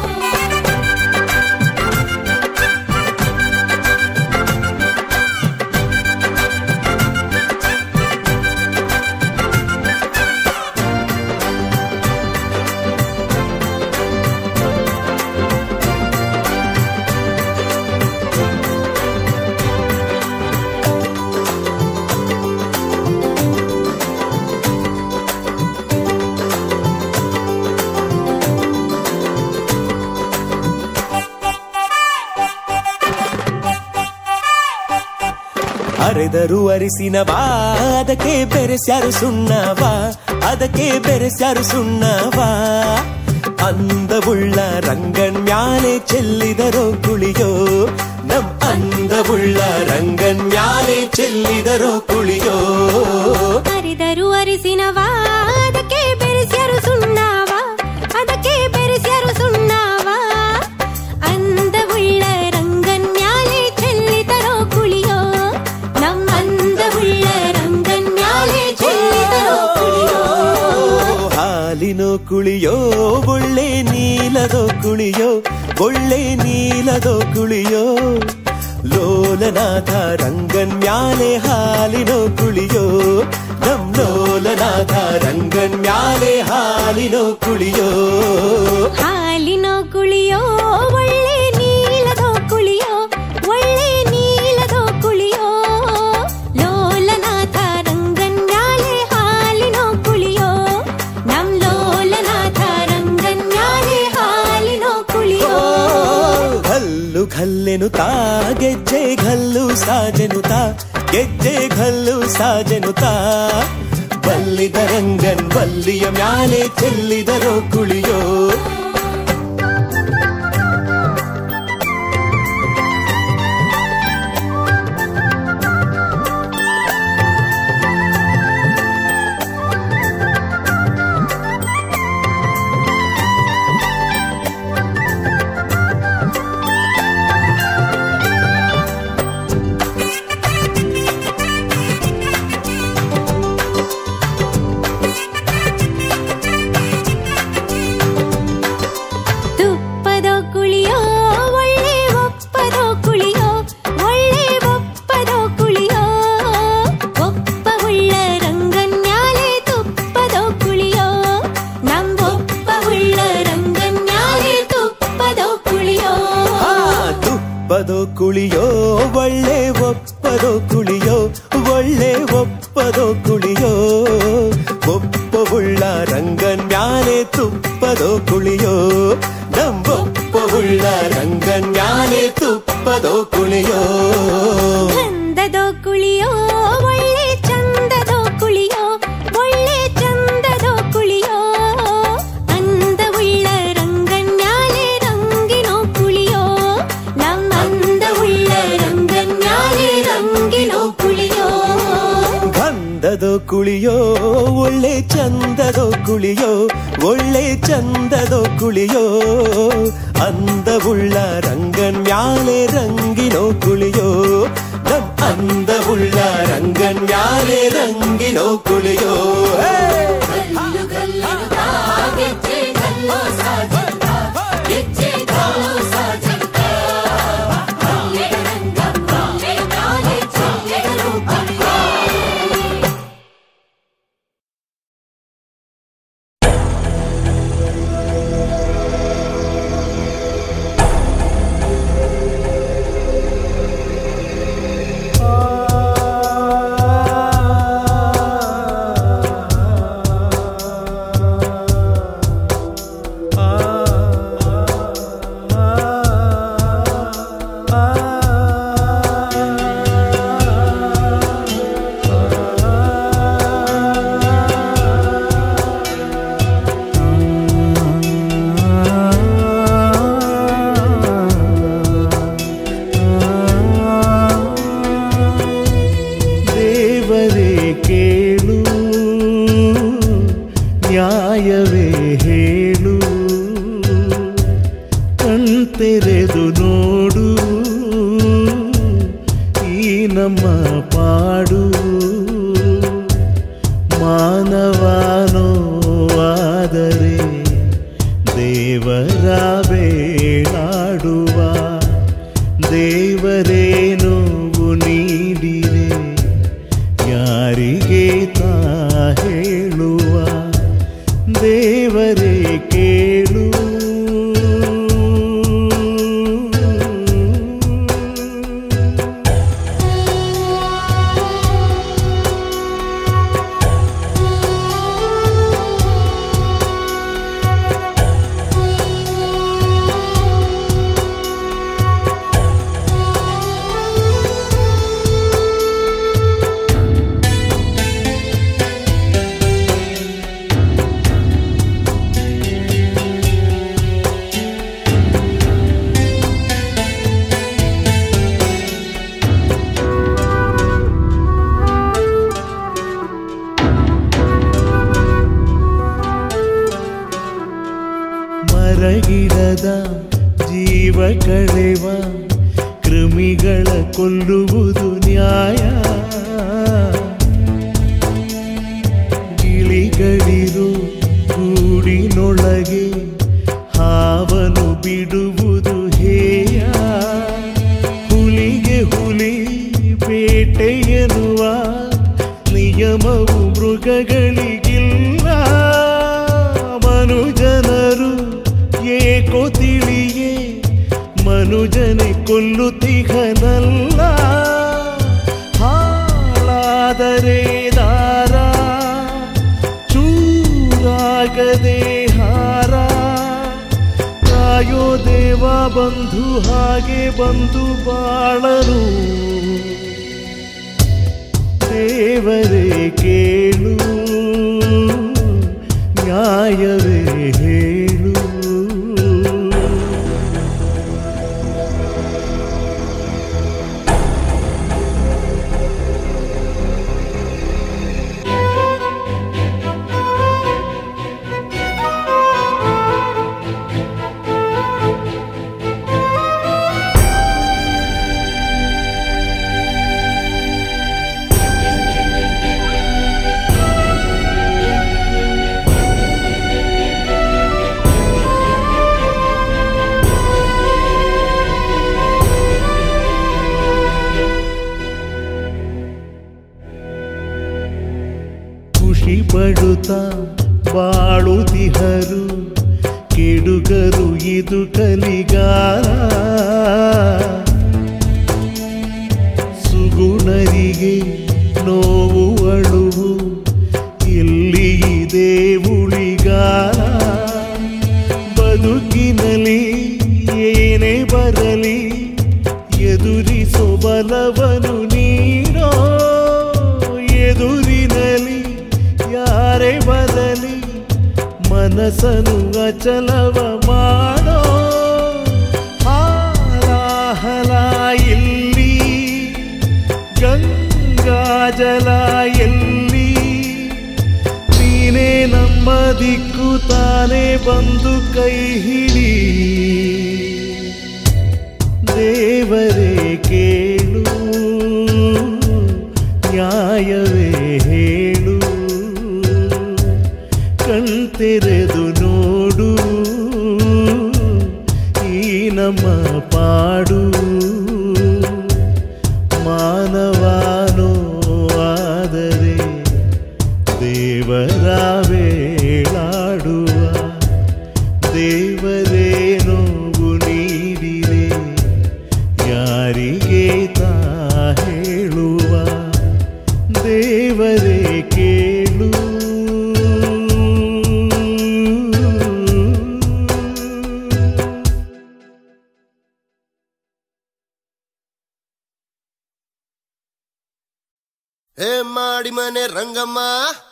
ಅರೆದರು ಅರಿಸಿನವಾ ಅದಕ್ಕೆ ಬೆರೆಸ್ಯಾರು ಸುಣ್ಣವಾ ಅದಕ್ಕೆ ಬೆರೆಸ್ಯಾರು ಸುಣ್ಣವಾ అందವುಳ್ಳ ರಂಗನ್ ಮ್ಯಾಲೆ ಚೆಲ್ಲಿದರೋ ಕುಳಿಯೋ ನಮ್ అందವುಳ್ಳ ರಂಗನ್ ಮ್ಯಾಲೆ ಚೆಲ್ಲಿದರೋ ಕುಳಿಯೋ ಅರಿದರು ಅರಿಸಿನವಾ ಅದಕ್ಕೆ ಬೆರೆಸ್ಯಾರು ಸುಣ್ಣವ ಅದಕ್ಕೆ ಬೆರೆಸ್ಯಾರು ಸುಣ್ಣವ ಅಂದವುಳ್ಳ ರಂಗನ್ ಮ್ಯಾಲೆ ಚೆಲ್ಲಿದರೋ ಕುಳಿಯೋ ನಮ್ಮ ಅಂದವುಳ್ಳ ರಂಗನ್ ಮ್ಯಾಲೆ ಚೆಲ್ಲಿದರೋ ಕುಳಿಯೋ ಹಾಲಿನೋ ಕುಳಿಯೋ ಒಳ್ಳೆ ನೀಲದೋ ಕುಳಿಯೋ ಒಳ್ಳೆ ನೀಲದೋ ಕುಳಿಯೋ ಲೋಲನಾಥ ರಂಗನ್ ಮ್ಯಾಲೆ ಹಾಲಿನೋ ಕುಳಿಯೋ ನಮ್ ಲೋಲನಾಥ ರಂಗನ್ ಮ್ಯಾಲೆ ಹಾಲಿನೋ ಕುಳಿಯೋ ಹಾಲಿನೋ ಕುಳಿಯೋ ಒಳ್ಳೆ ನೀಲದೋ ಕುಳಿಯೋ ಒಳ್ಳೆ ನೀಲದೋ ಗಲ್ಲೆನುತಾ ಗೆಜ್ಜೆ ಗಲ್ಲು ಸಾಜೆನುತಾ ಗೆಜ್ಜೆ ಗಲ್ಲು ಸಾಜೆನುತಾ ಬಲ್ಲಿದ ರಂಗನ್ ಬಲ್ಲಿಯ ಮ್ಯಾಲೆ ಚೆಲ್ಲಿದರೋ ಕುಳಿಯೋ ತುಪ್ಪದೋ ಕುಳಿಯೋ ಒಳ್ಳೆ ಒಪ್ಪದೋ ಕುಳಿಯೋ ಒಳ್ಳೆ ಒಪ್ಪದೋ ಕುಳಿಯೋ ಒಪ್ಪ ಉಳ್ಳ ರಂಗನ್ಯಾಲೆ ತುಪ್ಪದೋ ಕುಳಿಯೋ ನಮ್ಮೊಪ್ಪ ಉಳ್ಳ ರಂಗನ್ಯಾಲೆ ತುಪ್ಪದೋ ಕುಳಿಯೋ ಆ, ತುಪ್ಪದೋ ಕುಳಿಯೋ ಒಳ್ಳೆ ಒಪ್ಪದೋ ಕುಳಿಯೋ ಒಳ್ಳೆ ಒಪ್ಪದೋ ಕುಳಿಯೋ ಒಪ್ಪವುಳ್ಳ ರಂಗನ್ ಮ್ಯಾಲೆ ತುಪ್ಪದೋ ಕುಳಿಯೋ ನಂಬೊಪ್ಪವುಳ್ಳ ರಂಗನ್ ಮ್ಯಾಲೆ ತುಪ್ಪದೋ ಕುಳಿಯೋ ಚಂದದೋ ಕುಳಿಯೋ ಒಳ್ಳೆ ಚಂದದೋ ಕುಳಿಯೋ ಒಳ್ಳೆ ಚಂದದೋ ಕುಳಿಯೋ ಅಂದವುಳ್ಳ ರಂಗನ್ಯಾಲೆ ರಂಗಿನೋ ಕುಳಿಯೋ ನಮ್ಮ ಅಂದವುಳ್ಳ ರಂಗನ್ಯಾಲೆ ರಂಗಿನೋ ಕುಳಿಯೋ ಗಂಧದೋ ಕುಳಿಯೋ ಒಳ್ಳೆ ಚಂದದೋ ಕುಳಿಯೋ ಒಳ್ಳೆ ಚಂದದೋ ಕುಳಿಯೋ అందವುಳ್ಳ ರಂಗನ್ ಮ್ಯಾಲೆ ರಂಗಿನೋ ಕುಳಿಯೋ ನಮ್ అందವುಳ್ಳ ರಂಗನ್ ಮ್ಯಾಲೆ ರಂಗಿನೋ ಕುಳಿಯೋ ಹೇ! ದೇವರೇ ಕೇಳು ನ್ಯಾಯವೇ ಹೇಳು ಕಣ್ತೆರೆದು ನೋಡು ಈ ನಮ್ಮ ಪಾಡು ಮಾನವಾನೋ ಆದರೆ ದೇವರ ಬೇಡಾಡುವ ದೇವರೇನು ನೀಡಿರೆ ಯಾರಿಗೆ ತಾ ಹೇಳುವ ದೇವರೇ ಕೇಳು ಮರಗಿಡದ ಜೀವ ಕಳೆವ ಕೃಮಿಗಳ ಕೊಲ್ಲುವುದು ನ್ಯಾಯ ಗಿಳಿಗಳಿರು ಗೂಡಿನೊಳಗೆ ಹಾವನು ಬಿಡುವುದು ಹೇಯ ಹುಲಿಗೆ ಹುಲಿ ಬೇಟೆಯನ್ನುವ ನಿಯಮವು ಮೃಗಗಳಿಗಿಲ್ಲ ಮನುಜನರು ಏಕೋ ತಿಳಿಯೇ ಮನುಜನೆ ಕೊಲ್ಲುತ್ತಿಹನಲ್ಲ ಹಾಳಾದರೆ ದಾರ ಚೂರಾಗದೆ ಹಾರ ಕಾಯೋ ದೇವ ಬಂಧು ಹಾಗೆ ಬಂದು ಬಾಳರು ದೇವರೇ ಕೇಳು ನ್ಯಾಯವೇ ಹೇಳು ಖುಷಿ ಪಡುತ್ತಾ ಬಾಳುದಿಹರು ಕೆಡುಗರು ಇದು ಕಲಿಗಾರ ಸುಗುಣರಿಗೆ ನೋವು ಅಳುವು ಎಲ್ಲಿ ಇದೆ ಉಳಿಗಾರ ಬದುಕಿನಲ್ಲಿ ಏನೇ ಬರಲಿ ಎದುರಿಸೋ ಬಲವನು ನೀಡೋ ಎದುರಿನಲ್ಲಿ ಯಾರೇ ಬರಲಿ ಮನಸ್ಸನು ಅಚಲವ ಮಾಡೋ ಹಾಲಾಹಲ ಇಲ್ಲಿ ಗಂಗಾಜಲ ಎಲ್ಲಿ ನೀನೇ ನಮ್ಮ ದಿಕ್ಕು ತಾನೇ ಬಂದು ಕೈ ಹಿಡಿ ದೇವರೇ ಕೇಳು ನ್ಯಾಯವೇ ಹೇಳು ಕಣ್ತೆರೆದು ನೋಡು ಈ ನಮ್ಮ ಪಾಡು ಮಾನವಾನೋ ಆದರೆ ದೇವರ ವೇಳಾಡುವ ದೇವರೇ ನೋವು ನೀಡಿದೆ ಯಾರಿಗೆ ತಾ ಹೇಳುವ ದೇವರೇ ಕೇಳು ಹೇ ಮಾಡಿ ಮನೆ ರಂಗಮ್ಮ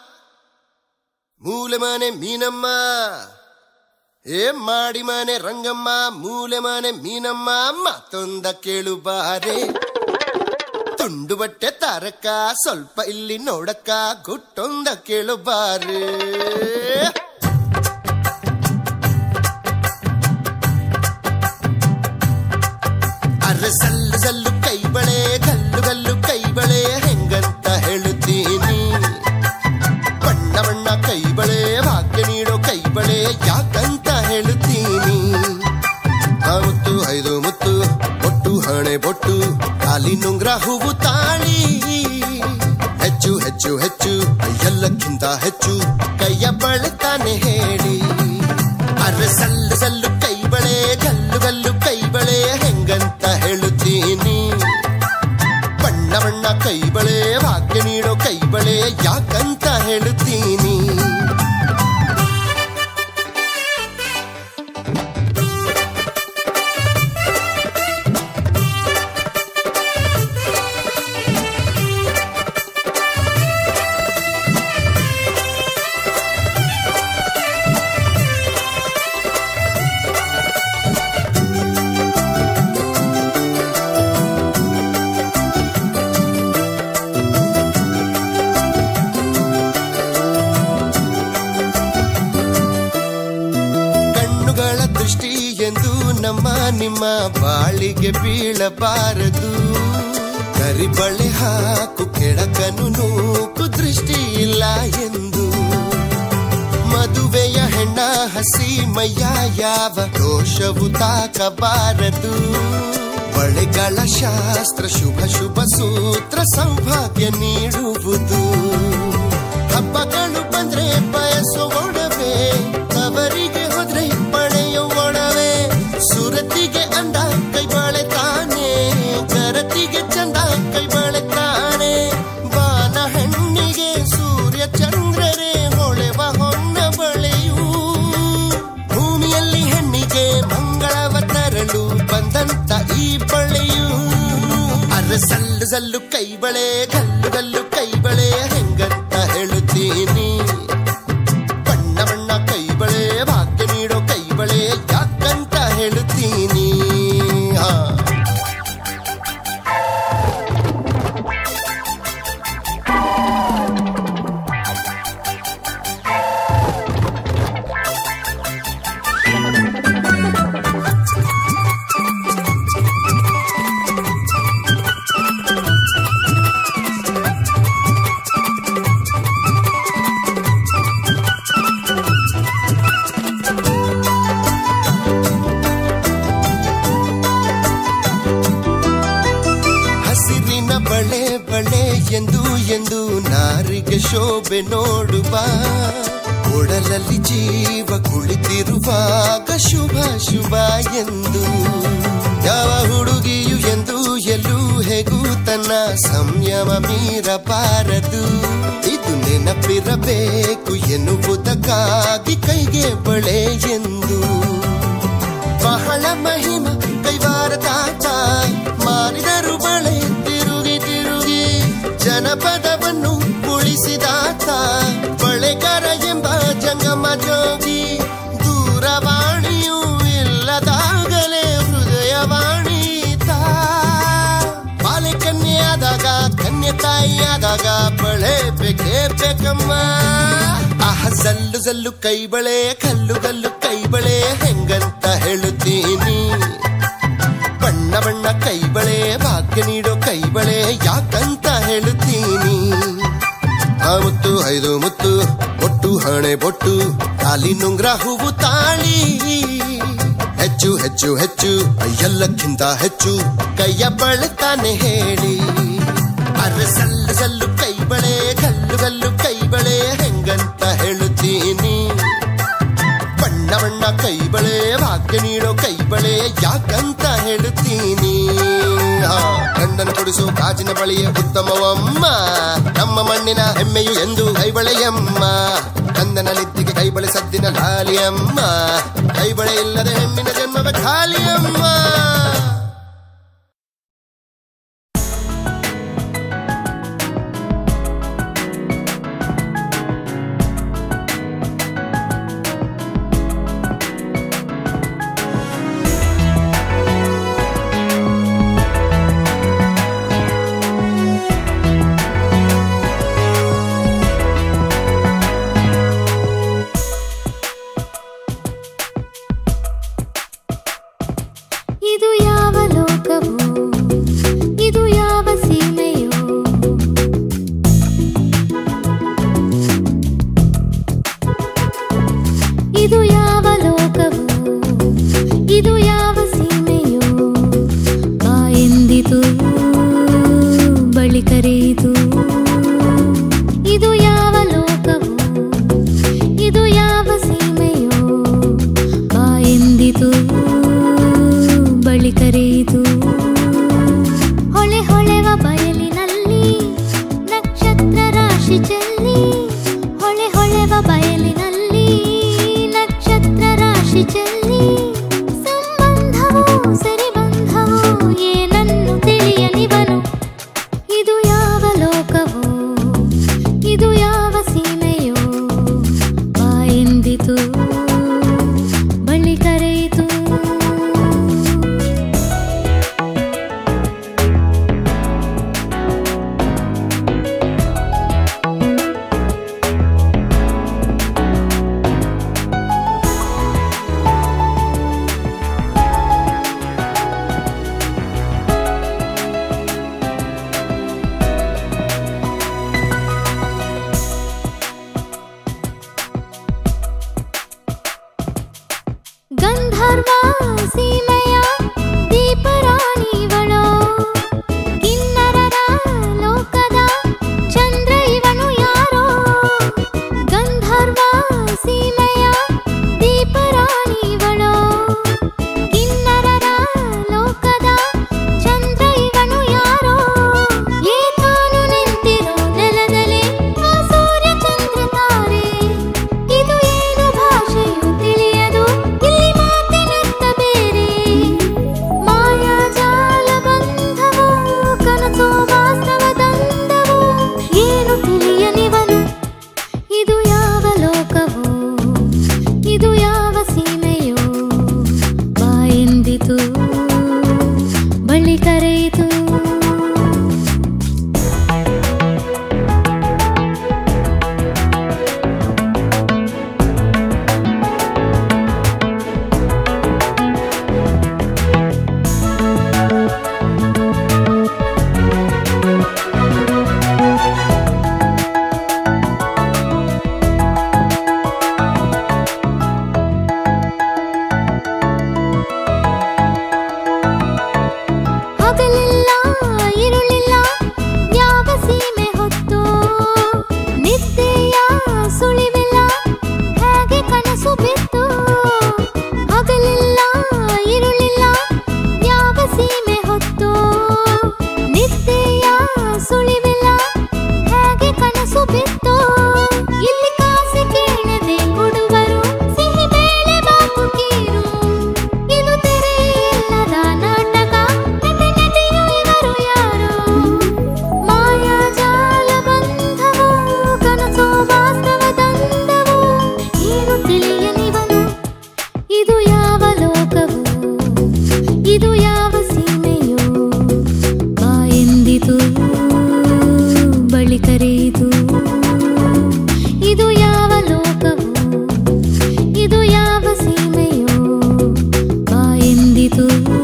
ಮೂಲೆ ಮನೆ ಮೀನಮ್ಮ ಏ ಮಾಡಿ ಮನೆ ರಂಗಮ್ಮ ಮೂಲೆ ಮನೆ ಮೀನಮ್ಮ ಮತ್ತೊಂದ ಕೇಳು ಬಾರೆ ತುಂಡು ಬಟ್ಟೆ ತಾರಕ ಸ್ವಲ್ಪ ಇಲ್ಲಿ ನೋಡಕ್ಕ ಗುಟ್ಟೊಂದ ಕೇಳು ಬಾರೆ ಅರೆ ಸಲ್ಲು ಸಲ್ಲು ಕೈ ಬಳೆ ಗಲ್ಲು ಗಲ್ಲು ಕೈ ಬಳೆ ಹೆಂಗಂತ ಹೇಳುತ್ತೀನಿ ಬಣ್ಣ ಬಣ್ಣ ಕೈ ಬಳೆ ಭಾಗ್ಯ ನೀಡೋ ಕೈ ಬಳೆ ಯಾಕಂತ ಹೇಳುತ್ತೀನಿ ಆ ಮುತ್ತು ಐದು ಮುತ್ತು ಬೊಟ್ಟು ಹಣೆ ಬೊಟ್ಟು ಕಾಲಿ ನುಂಗ್ರ ಹೂವು ತಾಳಿ ಹೆಚ್ಚು ಹೆಚ್ಚು ಹೆಚ್ಚು ಎಲ್ಲಕ್ಕಿಂತ ಹೆಚ್ಚು ಕೈಯ ಬಳೆತಾನೆ ಹೇಳಿ ಅರೆ ಸಲ್ಲು ಸಲ್ಲು ಕೈ ಬಳೆ ಗಲ್ಲು ಗಲ್ಲು ಕೈ ಬಳೆ ಹೆಂಗಂತ ಹೇಳುತ್ತೀನಿ ಬಣ್ಣ ಬಣ್ಣ ಕೈ ಬಳೆ ಭಾಗ್ಯ ನೀಡೋ ಕೈ ಬಳೆ ಯಾಕಂತ ಹೇಳುತ್ತೀನಿ ಕಣ್ಣುಗಳ ದೃಷ್ಟಿ ಎಂದು ನಮ್ಮ ನಿಮ್ಮ ಬಾಳಿಗೆ ಬೀಳಬಾರದು ಕರಿಬಳೆ ಹಾಕು ಕೆಳಕನು ನೂಕು ದೃಷ್ಟಿ ಇಲ್ಲ ಎಂದು ಮದುವೆಯ ಹೆಣ್ಣ ಹಸಿ ಮೈಯ ಯಾವ ದೋಷವು ತಾಕಬಾರದು ಬಳೆಗಳ ಶಾಸ್ತ್ರ ಶುಭ ಶುಭ ಸೂತ್ರ ಸೌಭಾಗ್ಯ ನೀಡುವುದು ಹಬ್ಬಗಳು ಬಂದ್ರೆ ಬಯಸೋ ಒಡವೆ ತವರಿಗೆ ಹೋದ್ರೆ ಪಡೆಯೋ ಒಡವೆ ಸುರತಿಗೆ ಅಂದ ಕೈ ಬಾಳೆ ತಾನೆ ಕರತಿಗೆ ಚಂದ ಕೈ ಬಾಳೆ ತಾನೆ ಬಾನ ಹೆಣ್ಣಿಗೆ ಸೂರ್ಯ ಚಂದ್ರರೇ ಹೊಳೆವ ಹೊನ್ನ ಬಳೆಯೂ ಭೂಮಿಯಲ್ಲಿ ಹೆಣ್ಣಿಗೆ ಮಂಗಳವ ತರಲು ಸಲ್ಲು ಕೈ ಬಳೆ ಗಲ್ಲು ಗಲ್ಲು ಕೈ ಬಳೆ ಹೆಂಗಂತ ಹೇಳುತ್ತೀನಿ ಬಣ್ಣ ಬಣ್ಣ ಕೈ ಬಳೆ ಭಾಗ್ಯ ನೀಡೋ ಕೈ ಬಳೆ ಯಾಕಂತ ಹೇಳುತ್ತೀನಿ ಹಾ ಹಸಿರಿನ ಬಳೆ ಬಳೆ ಎಂದು ಎಂದು ನಾರಿಗೆ ಶೋಭೆ ನೋಡುವ ಒಡಲಲ್ಲಿ ಜೀವ ಕುಳಿತಿರುವಾಗ ಶುಭ ಶುಭ ಎಂದು ಯಾವ ಹುಡುಗಿಯು ಎಂದು ಎಲ್ಲೂ ಹೇಗೂ ತನ್ನ ಸಂಯಮ ಮೀರಬಾರದು ಇದು ನೆನಪಿರಬೇಕು ಎನ್ನುವುದಕ್ಕಾಗಿ ಕೈಗೆ ಬಳೆ ಎಂದು ಬಹಳ ಮಹಿಮ ಕೈವಾರ ತಾತ ಮಾರಿದರು ಬಳೆ ತಿರುಗಿ ತಿರುಗಿ ಜನಪದವನ್ನು ಉಳಿಸಿದಾತ ಬಳೆಗಾರ ಎಂಬ ಜಂಗಮ ಜೋಗಿ ದೂರವಾಣಿಯೂ ಇಲ್ಲದಾಗಲೇ ಹೃದಯವಾಣಿ ತಾ ಬಾಲೆ ಕನ್ಯೆಯಾದಾಗ ಕನ್ಯೆ ತಾಯಿಯಾದಾಗ ಬಳೆ ಬೇಕೇ ಬೇಕಮ್ಮ ಆಹ ಜಲ್ಲು ಜಲ್ಲು ಕೈ ಬಳೆ ಕಲ್ಲು ಗಲ್ಲು ಕೈ ಬಳೆ ಹೆಂಗಂತ ಹೇಳುತ್ತೀನಿ ಬಣ್ಣ ಬಣ್ಣ ಕೈ ಬಳೆ ಭಾಗ್ಯ ನೀಡೋ ಕೈ ಬಳೆ ಯಾಕಂತ ಹೇಳುತ್ತೀನಿ ಆ ಮುತ್ತು ಐದು ಮುತ್ತು ಒಟ್ಟು ಹಣೆ ಬೊಟ್ಟು ತಾಲಿ ನುಂಗ್ರ ಹೂವು ತಾಳಿ ಹೆಚ್ಚು ಹೆಚ್ಚು ಹೆಚ್ಚು ಎಲ್ಲಕ್ಕಿಂತ ಹೆಚ್ಚು ಕೈಯ ಬಳೆತಾನೆ ಹೇಳಿ ಅರೆ ಸಲ್ಲು ಸಲ್ಲು ಕೈ ಬಳೆ ಗಲ್ಲು ಗಲ್ಲು ಕೈ ಬಳೆ ಹೆಂಗಂತ ಹೇಳುತ್ತೀನಿ ಬಣ್ಣ ಬಣ್ಣ ಕೈ ಬಳೆ ಭಾಗ್ಯ ನೀಡೋ ಕೈ ಬಳೆ ಯಾಕಂತ ಹೇಳುತ್ತೀನಿ ಆ, ಗಂಡನ ಕೊಡಿಸೋ ಗಾಜಿನ ಬಳಿಯ ಉತ್ತಮವಮ್ಮ ನಮ್ಮ ಮಣ್ಣಿನ ಹೆಮ್ಮೆಯು ಎಂದು ಕೈಬಳೆಯಮ್ಮ ಕಂದನಲಿದ್ದಿಗೆ ಕೈಬಳೆ ಸದ್ದಿನ ಲಾಲಿಯಮ್ಮ ಕೈಬಳೆ ಇಲ್ಲದೆ ಹೆಣ್ಣಿನ ಜನ್ಮವೇ ಖಾಲಿಯಮ್ಮ ಇದು ಯಾವ ಲೋಕವೋ ಇದು ಯಾವ ಸೀಮೆಯೋ ಇದು ಯಾವ ಲೋಕವೋ ಇದು ಯಾವ ಸೀಮೆಯೋ ಬಾ ಎಂದಿತು ಬಳಿ ಕರೆಯಿತು ಇದು ಯಾವ ಲೋಕವೋ ಇದು ಯಾವ ಸೀಮೆಯೋ ಬಾ ಎಂದಿತು ಬಳಿ ಕರೆಯಿತು ಹೊಳೆ ಹೊಳೆವ ಬಯಲಿನಲ್ಲಿ ನಕ್ಷತ್ರ ರಾಶಿ ಚೆಲ್ಲಿ ಹೊಳೆ ಹೊಳೆವ ಬಯಲಿನಲ್ಲಿ ನಕ್ಷತ್ರ ರಾಶಿ ಚೆಲ್ಲಿ ಸಂಬಂಧವೋ ಸರಿಬಂಧವೋ ಏನನ್ನು ತಿಳಿಯ ಹಗಲಿಲ್ಲ ಇರುಳಿಲ್ಲ ಯಾವ ಸೀಮೆ ಹೊತ್ತು ನಿದ್ದೆಯ ಸುಳಿವಿಲ್ಲ ಹೇಗೆ ಕನಸು ಬಿತ್ತು ಹಗಲಿಲ್ಲ ಇರುಳಿಲ್ಲ ಯಾವ ಸೀಮೆ ಹೊತ್ತು ನಿದ್ದೆಯ ಸುಳಿವಿಲ್ಲ ಹೇಗೆ ಕನಸು ಬಿತ್ತು ಇಲ್ಲಿ ಕಾಸು ಕೇಳದೆ ಕೊಡುವರು ಸಿಹಿ ಬೇಳೆ ಬಾಕು ಕೀರು ಇದು ತೆರೆಯಿಲ್ಲದ ನಾಟಕ ನಟೆ ನಟಿಯು ಇವರು ಯಾರು ಮಾಯಾಜಾಲ ಬಂಧವು ಕನಸು ವಾಸ್ತವ ತಂದವು ಏನು ತಿಳಿಯನಿವನು ಇದು ಯಾವ ಲೋಕವು ಇದು ಯಾವ ಸೀಮೆಯೋ ಬಾ ಎಂದಿತು ಬಳಿ ಕರೆಯಿತು ಇದು ಯಾವ ಲೋಕವು ಇದು ಯಾವ ಸೀಮೆಯೋ ಬಾ ಎಂದಿತು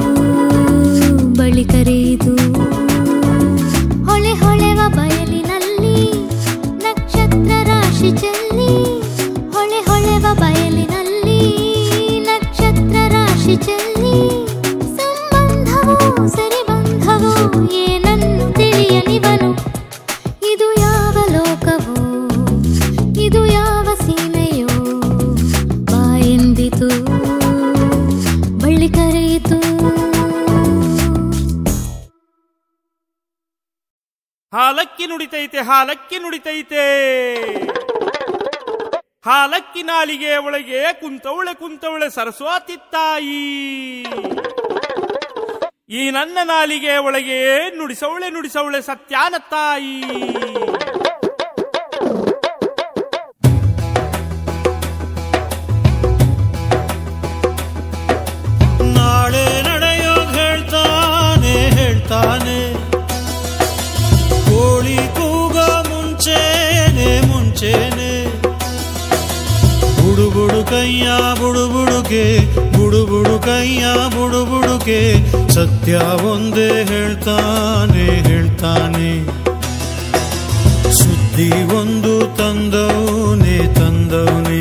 ಬಳಿ ಕರೆಯಿತು ಹೊಳೆ ಹೊಳೆವ ಬಯಲಿನಲ್ಲಿ ನಕ್ಷತ್ರ ರಾಶಿ ಚೆಲ್ಲಿ ಹೊಳೆ ಹೊಳೆವ ಬಯಲಿನಲ್ಲಿ ನಕ್ಷತ್ರ ರಾಶಿ ಚೆಲ್ಲಿ ಸಂಬಂಧವು ಸರಿಬಂಧವು ಏನನ್ನು ತಿಳಿಯನಿವನು ಇದು ಯಾವ ಲೋಕವೋ ಇದು ಯಾವ ಸೀಮೆಯೋ ಬಾ ಎಂದಿತು ಬಳ್ಳಿ ಕರೆಯಿತು ಹಾಲಕ್ಕಿ ನುಡಿತೈತೆ ಹಾಲಕ್ಕಿ ನುಡಿತೈತೆ ಹಾಲಕ್ಕಿ ನಾಲಿಗೆ ಒಳಗೆ ಕುಂತವಳೆ ಕುಂತವಳೆ ಸರಸ್ವತಿ ತಾಯಿ ಈ ನನ್ನ ನಾಲಿಗೆ ಒಳಗೆ ನುಡಿಸವಳೆ ನುಡಿಸವಳೆ ಸತ್ಯಾನ ತಾಯಿ ನಾಳೆ ನಡೆಯೋದ್ ಹೇಳ್ತಾನೆ ಹೇಳ್ತಾನೆ ಕೋಳಿ ಕೂಗ ಮುಂಚೆನೆ ಮುಂಚೆನೆ ಬುಡು ಬುಡು ಕೈಯ ಬುಡು ಬುಡುಗೆ ಬುಡು ಬುಡು ಕೈಯ ಬುಡು ಬುಡುಗೆ ಸತ್ಯ ಒಂದೇ ಹೇಳ್ತಾನೆ ಹೇಳ್ತಾನೆ ಸುದ್ದಿ ಒಂದು ತಂದವನೇ ತಂದವನೇ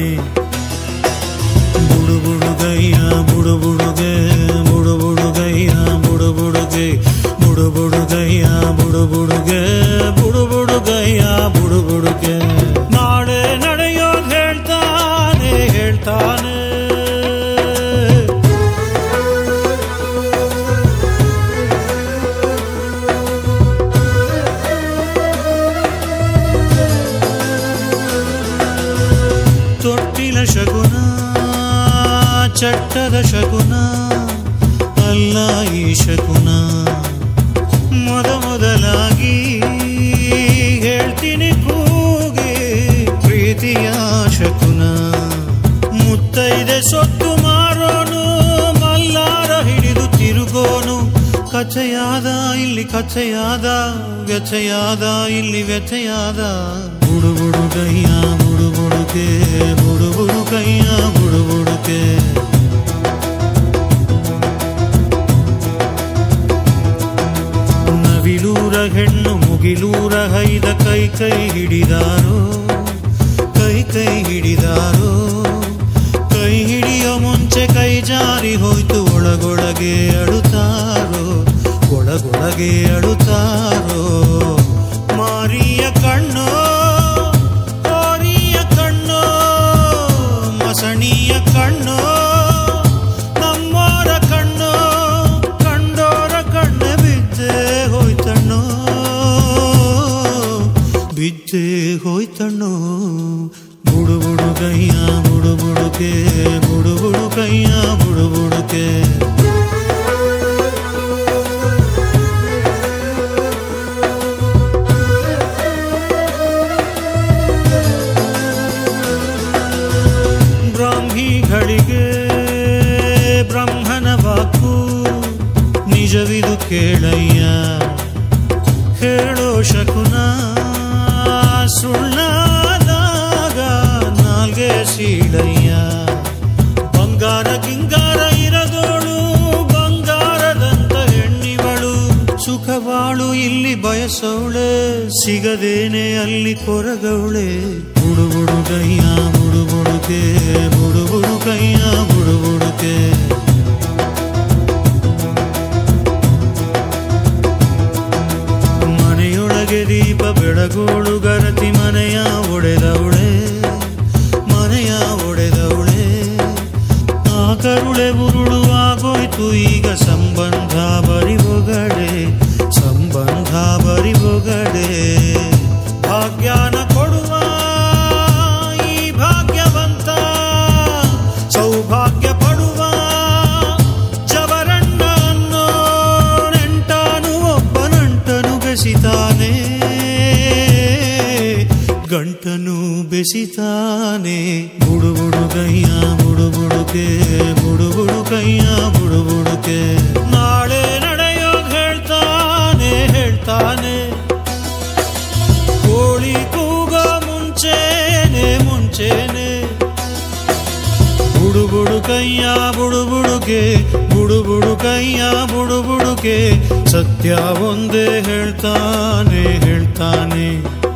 ಬುಡು ಬುಡುಗಯ್ಯ ಬುಡು ಬುಡುಗೆ ಬುಡು ಬುಡುಗಯ್ಯ ಬುಡು ಬುಡುಗೆ ಬುಡು ಬುಡುಗಯ್ಯ ಬುಡು ಬುಡುಗೆ ಬುಡು ಬುಡುಗಯ್ಯ ಬುಡು ಬುಡುಗೆ ನಾಳೆ ನಡೆಯೋದ್ ಹೇಳ್ತಾನೆ ಹೇಳ್ತಾನೆ ತೊಟ್ಟಿಲ ಶಗುನ ಚಟ್ಟದ ಶಗುನ ಅಲ್ಲ ಈ ಶಕುನ ಮೊದ ಮೊದಲಾಗಿ ಹೇಳ್ತೀನಿ ಕೂಗಿ ಪ್ರೀತಿಯ ಶಕುನ ಮುತ್ತೈದೆ ಸೊತ್ತು ಮಾರೋನು ಮಲ್ಲಾರ ಹಿಡಿದು ತಿರುಗೋನು ಕಥೆಯಾದ ಇಲ್ಲಿ ಕಥೆಯಾದ ವ್ಯಥೆಯಾದ ಇಲ್ಲಿ ವ್ಯಥೆಯಾದ ಬುಡು ಬುಡು ಕೈಯ ಬುಡು ಬುಡುಕೆ ಬುಡು ಬುಡು ಕೈಯ ಬುಡು ಬುಡುಕೆ ನವಿಲೂರ ಹೆಣ್ಣು ಮುಗಿಲೂರ ಹೈದ ಕೈ ಕೈ ಹಿಡಿದಾರೋ ಕೈ ಕೈ ಹಿಡಿದಾರೋ ಕೈ ಹಿಡಿಯೋ ಮುಂಚೆ ಕೈ ಜಾರಿ ಹೋಯ್ತು ಒಳಗೊಳಗೆ ಅಳುತ್ತಾರೋ ಒಳಗೊಳಗೆ ಅಳುತ್ತಾರೋ ಮಾರಿಯ ಕಣ್ಣೋ ಕೋರಿಯ ಕಣ್ಣೋ ಮಸಣಿಯ ಕಣ್ಣೋ ನಮ್ಮೋರ ಕಣ್ಣೋ ಕಂಡೋರ ಕಣ್ಣ ಬಿದ್ದೆ ಹೋಯ್ತಣ್ಣೋ ಬಿದ್ದೆ ಹೋಯ್ತಣ್ಣೋ ಬುಡು ಬುಡು ಕೈಯ ಬುಡು ಬುಡುಕೆ ಬುಡು ಬುಡು ಕೈಯ ಬುಡು ಬುಡುಕೆ ಬ್ರಾಹ್ಮಿಗಳಿಗೆ ಬ್ರಹ್ಮನ ವಾಕು ನಿಜವಿದು ಕೇಳಯ್ಯ ಹೇಳೋ ಶಕುನ ಸುಳ್ಳಾದಾಗ ನಾಲ್ಗೆ ಸೀಳಯ್ಯ ಬಂಗಾರ ಗಿಂಗಾರ ಇರದೋಳು ಬಂಗಾರದಂತ ಹೆಣ್ಣಿವಳು ಸುಖವಾಳು ಇಲ್ಲಿ ಬಯಸವಳೆ ಸಿಗದೇನೆ ಅಲ್ಲಿ ಕೊರಗವಳೆ ಬುಡು ಬುಡು ಕೈಯ ಬುಡು ಬುಡುಕೆ ಬುಡು ಬುಡು ಕೈಯ ಬುಡು ಬುಡುಕೆ ದೀಪ ಬೆಳಗೋಳು ಗರತಿ ಮನೆಯ ಒಡೆದವಳೆ ಮನೆಯ ಒಡೆದವಳೆ ಆ ಕರುಳೆ ಉರುಳು ಆಗೋಯ್ತು ಈಗ ಸಂಬಂಧ ಬರಿ ಒಗಡೆ ಸಂಬಂಧ ಬರಿ ಒಗಡೆ ಭಾಗ್ಯಾನ ಕೊಡುವ ಈ ಭಾಗ್ಯವಂತ ಸೌಭಾಗ್ಯ ಪಡುವ ಜವರಣ್ಣ ಅನ್ನೋ ನೆಂಟಾನು ಒಬ್ಬ ನಂಟನು ಬೆಸಿತಾನೆ ಗಂಟನು ಬೆಸಿತಾನೆ ಬುಡು ಬುಡು ಕೈಯ ಬುಡು ಬುಡುಕೆ ಬುಡು ಬುಡು ಕೈಯ ಬುಡು ಬುಡುಕೆ ನಾಳೆ ನಡೆಯೋದ್ ಹೇಳ್ತಾನೆ ಹೇಳ್ತಾನೆ ಕೋಳಿ ಕೂಗ ಮುಂಚೆನೆ ಮುಂಚೆನೆ ಬುಡು ಬುಡು ಕೈಯ ಬುಡು ಬುಡುಕೆ ಬುಡು ಬುಡು ಕೈಯ ಬುಡು ಬುಡುಕೆ ಸತ್ಯ ಒಂದೇ ಹೇಳ್ತಾನೆ ಹೇಳ್ತಾನೆ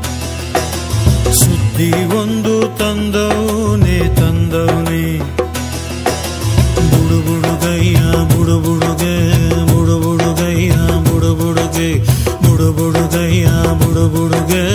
ಸುದ್ದಿ ಒಂದು ತಂದವನೇ ತಂದವನೇ ಬುಡು ಬುಡು ಗಯ್ಯ ಬುಡು ಬುಡುಗೆ ಬುಡು ಬುಡು ಗಯ್ಯ ಬುಡು ಬುಡುಗೆ ಬುಡು ಬುಡು ಗಯ್ಯ ಬುಡು ಬುಡುಗೆ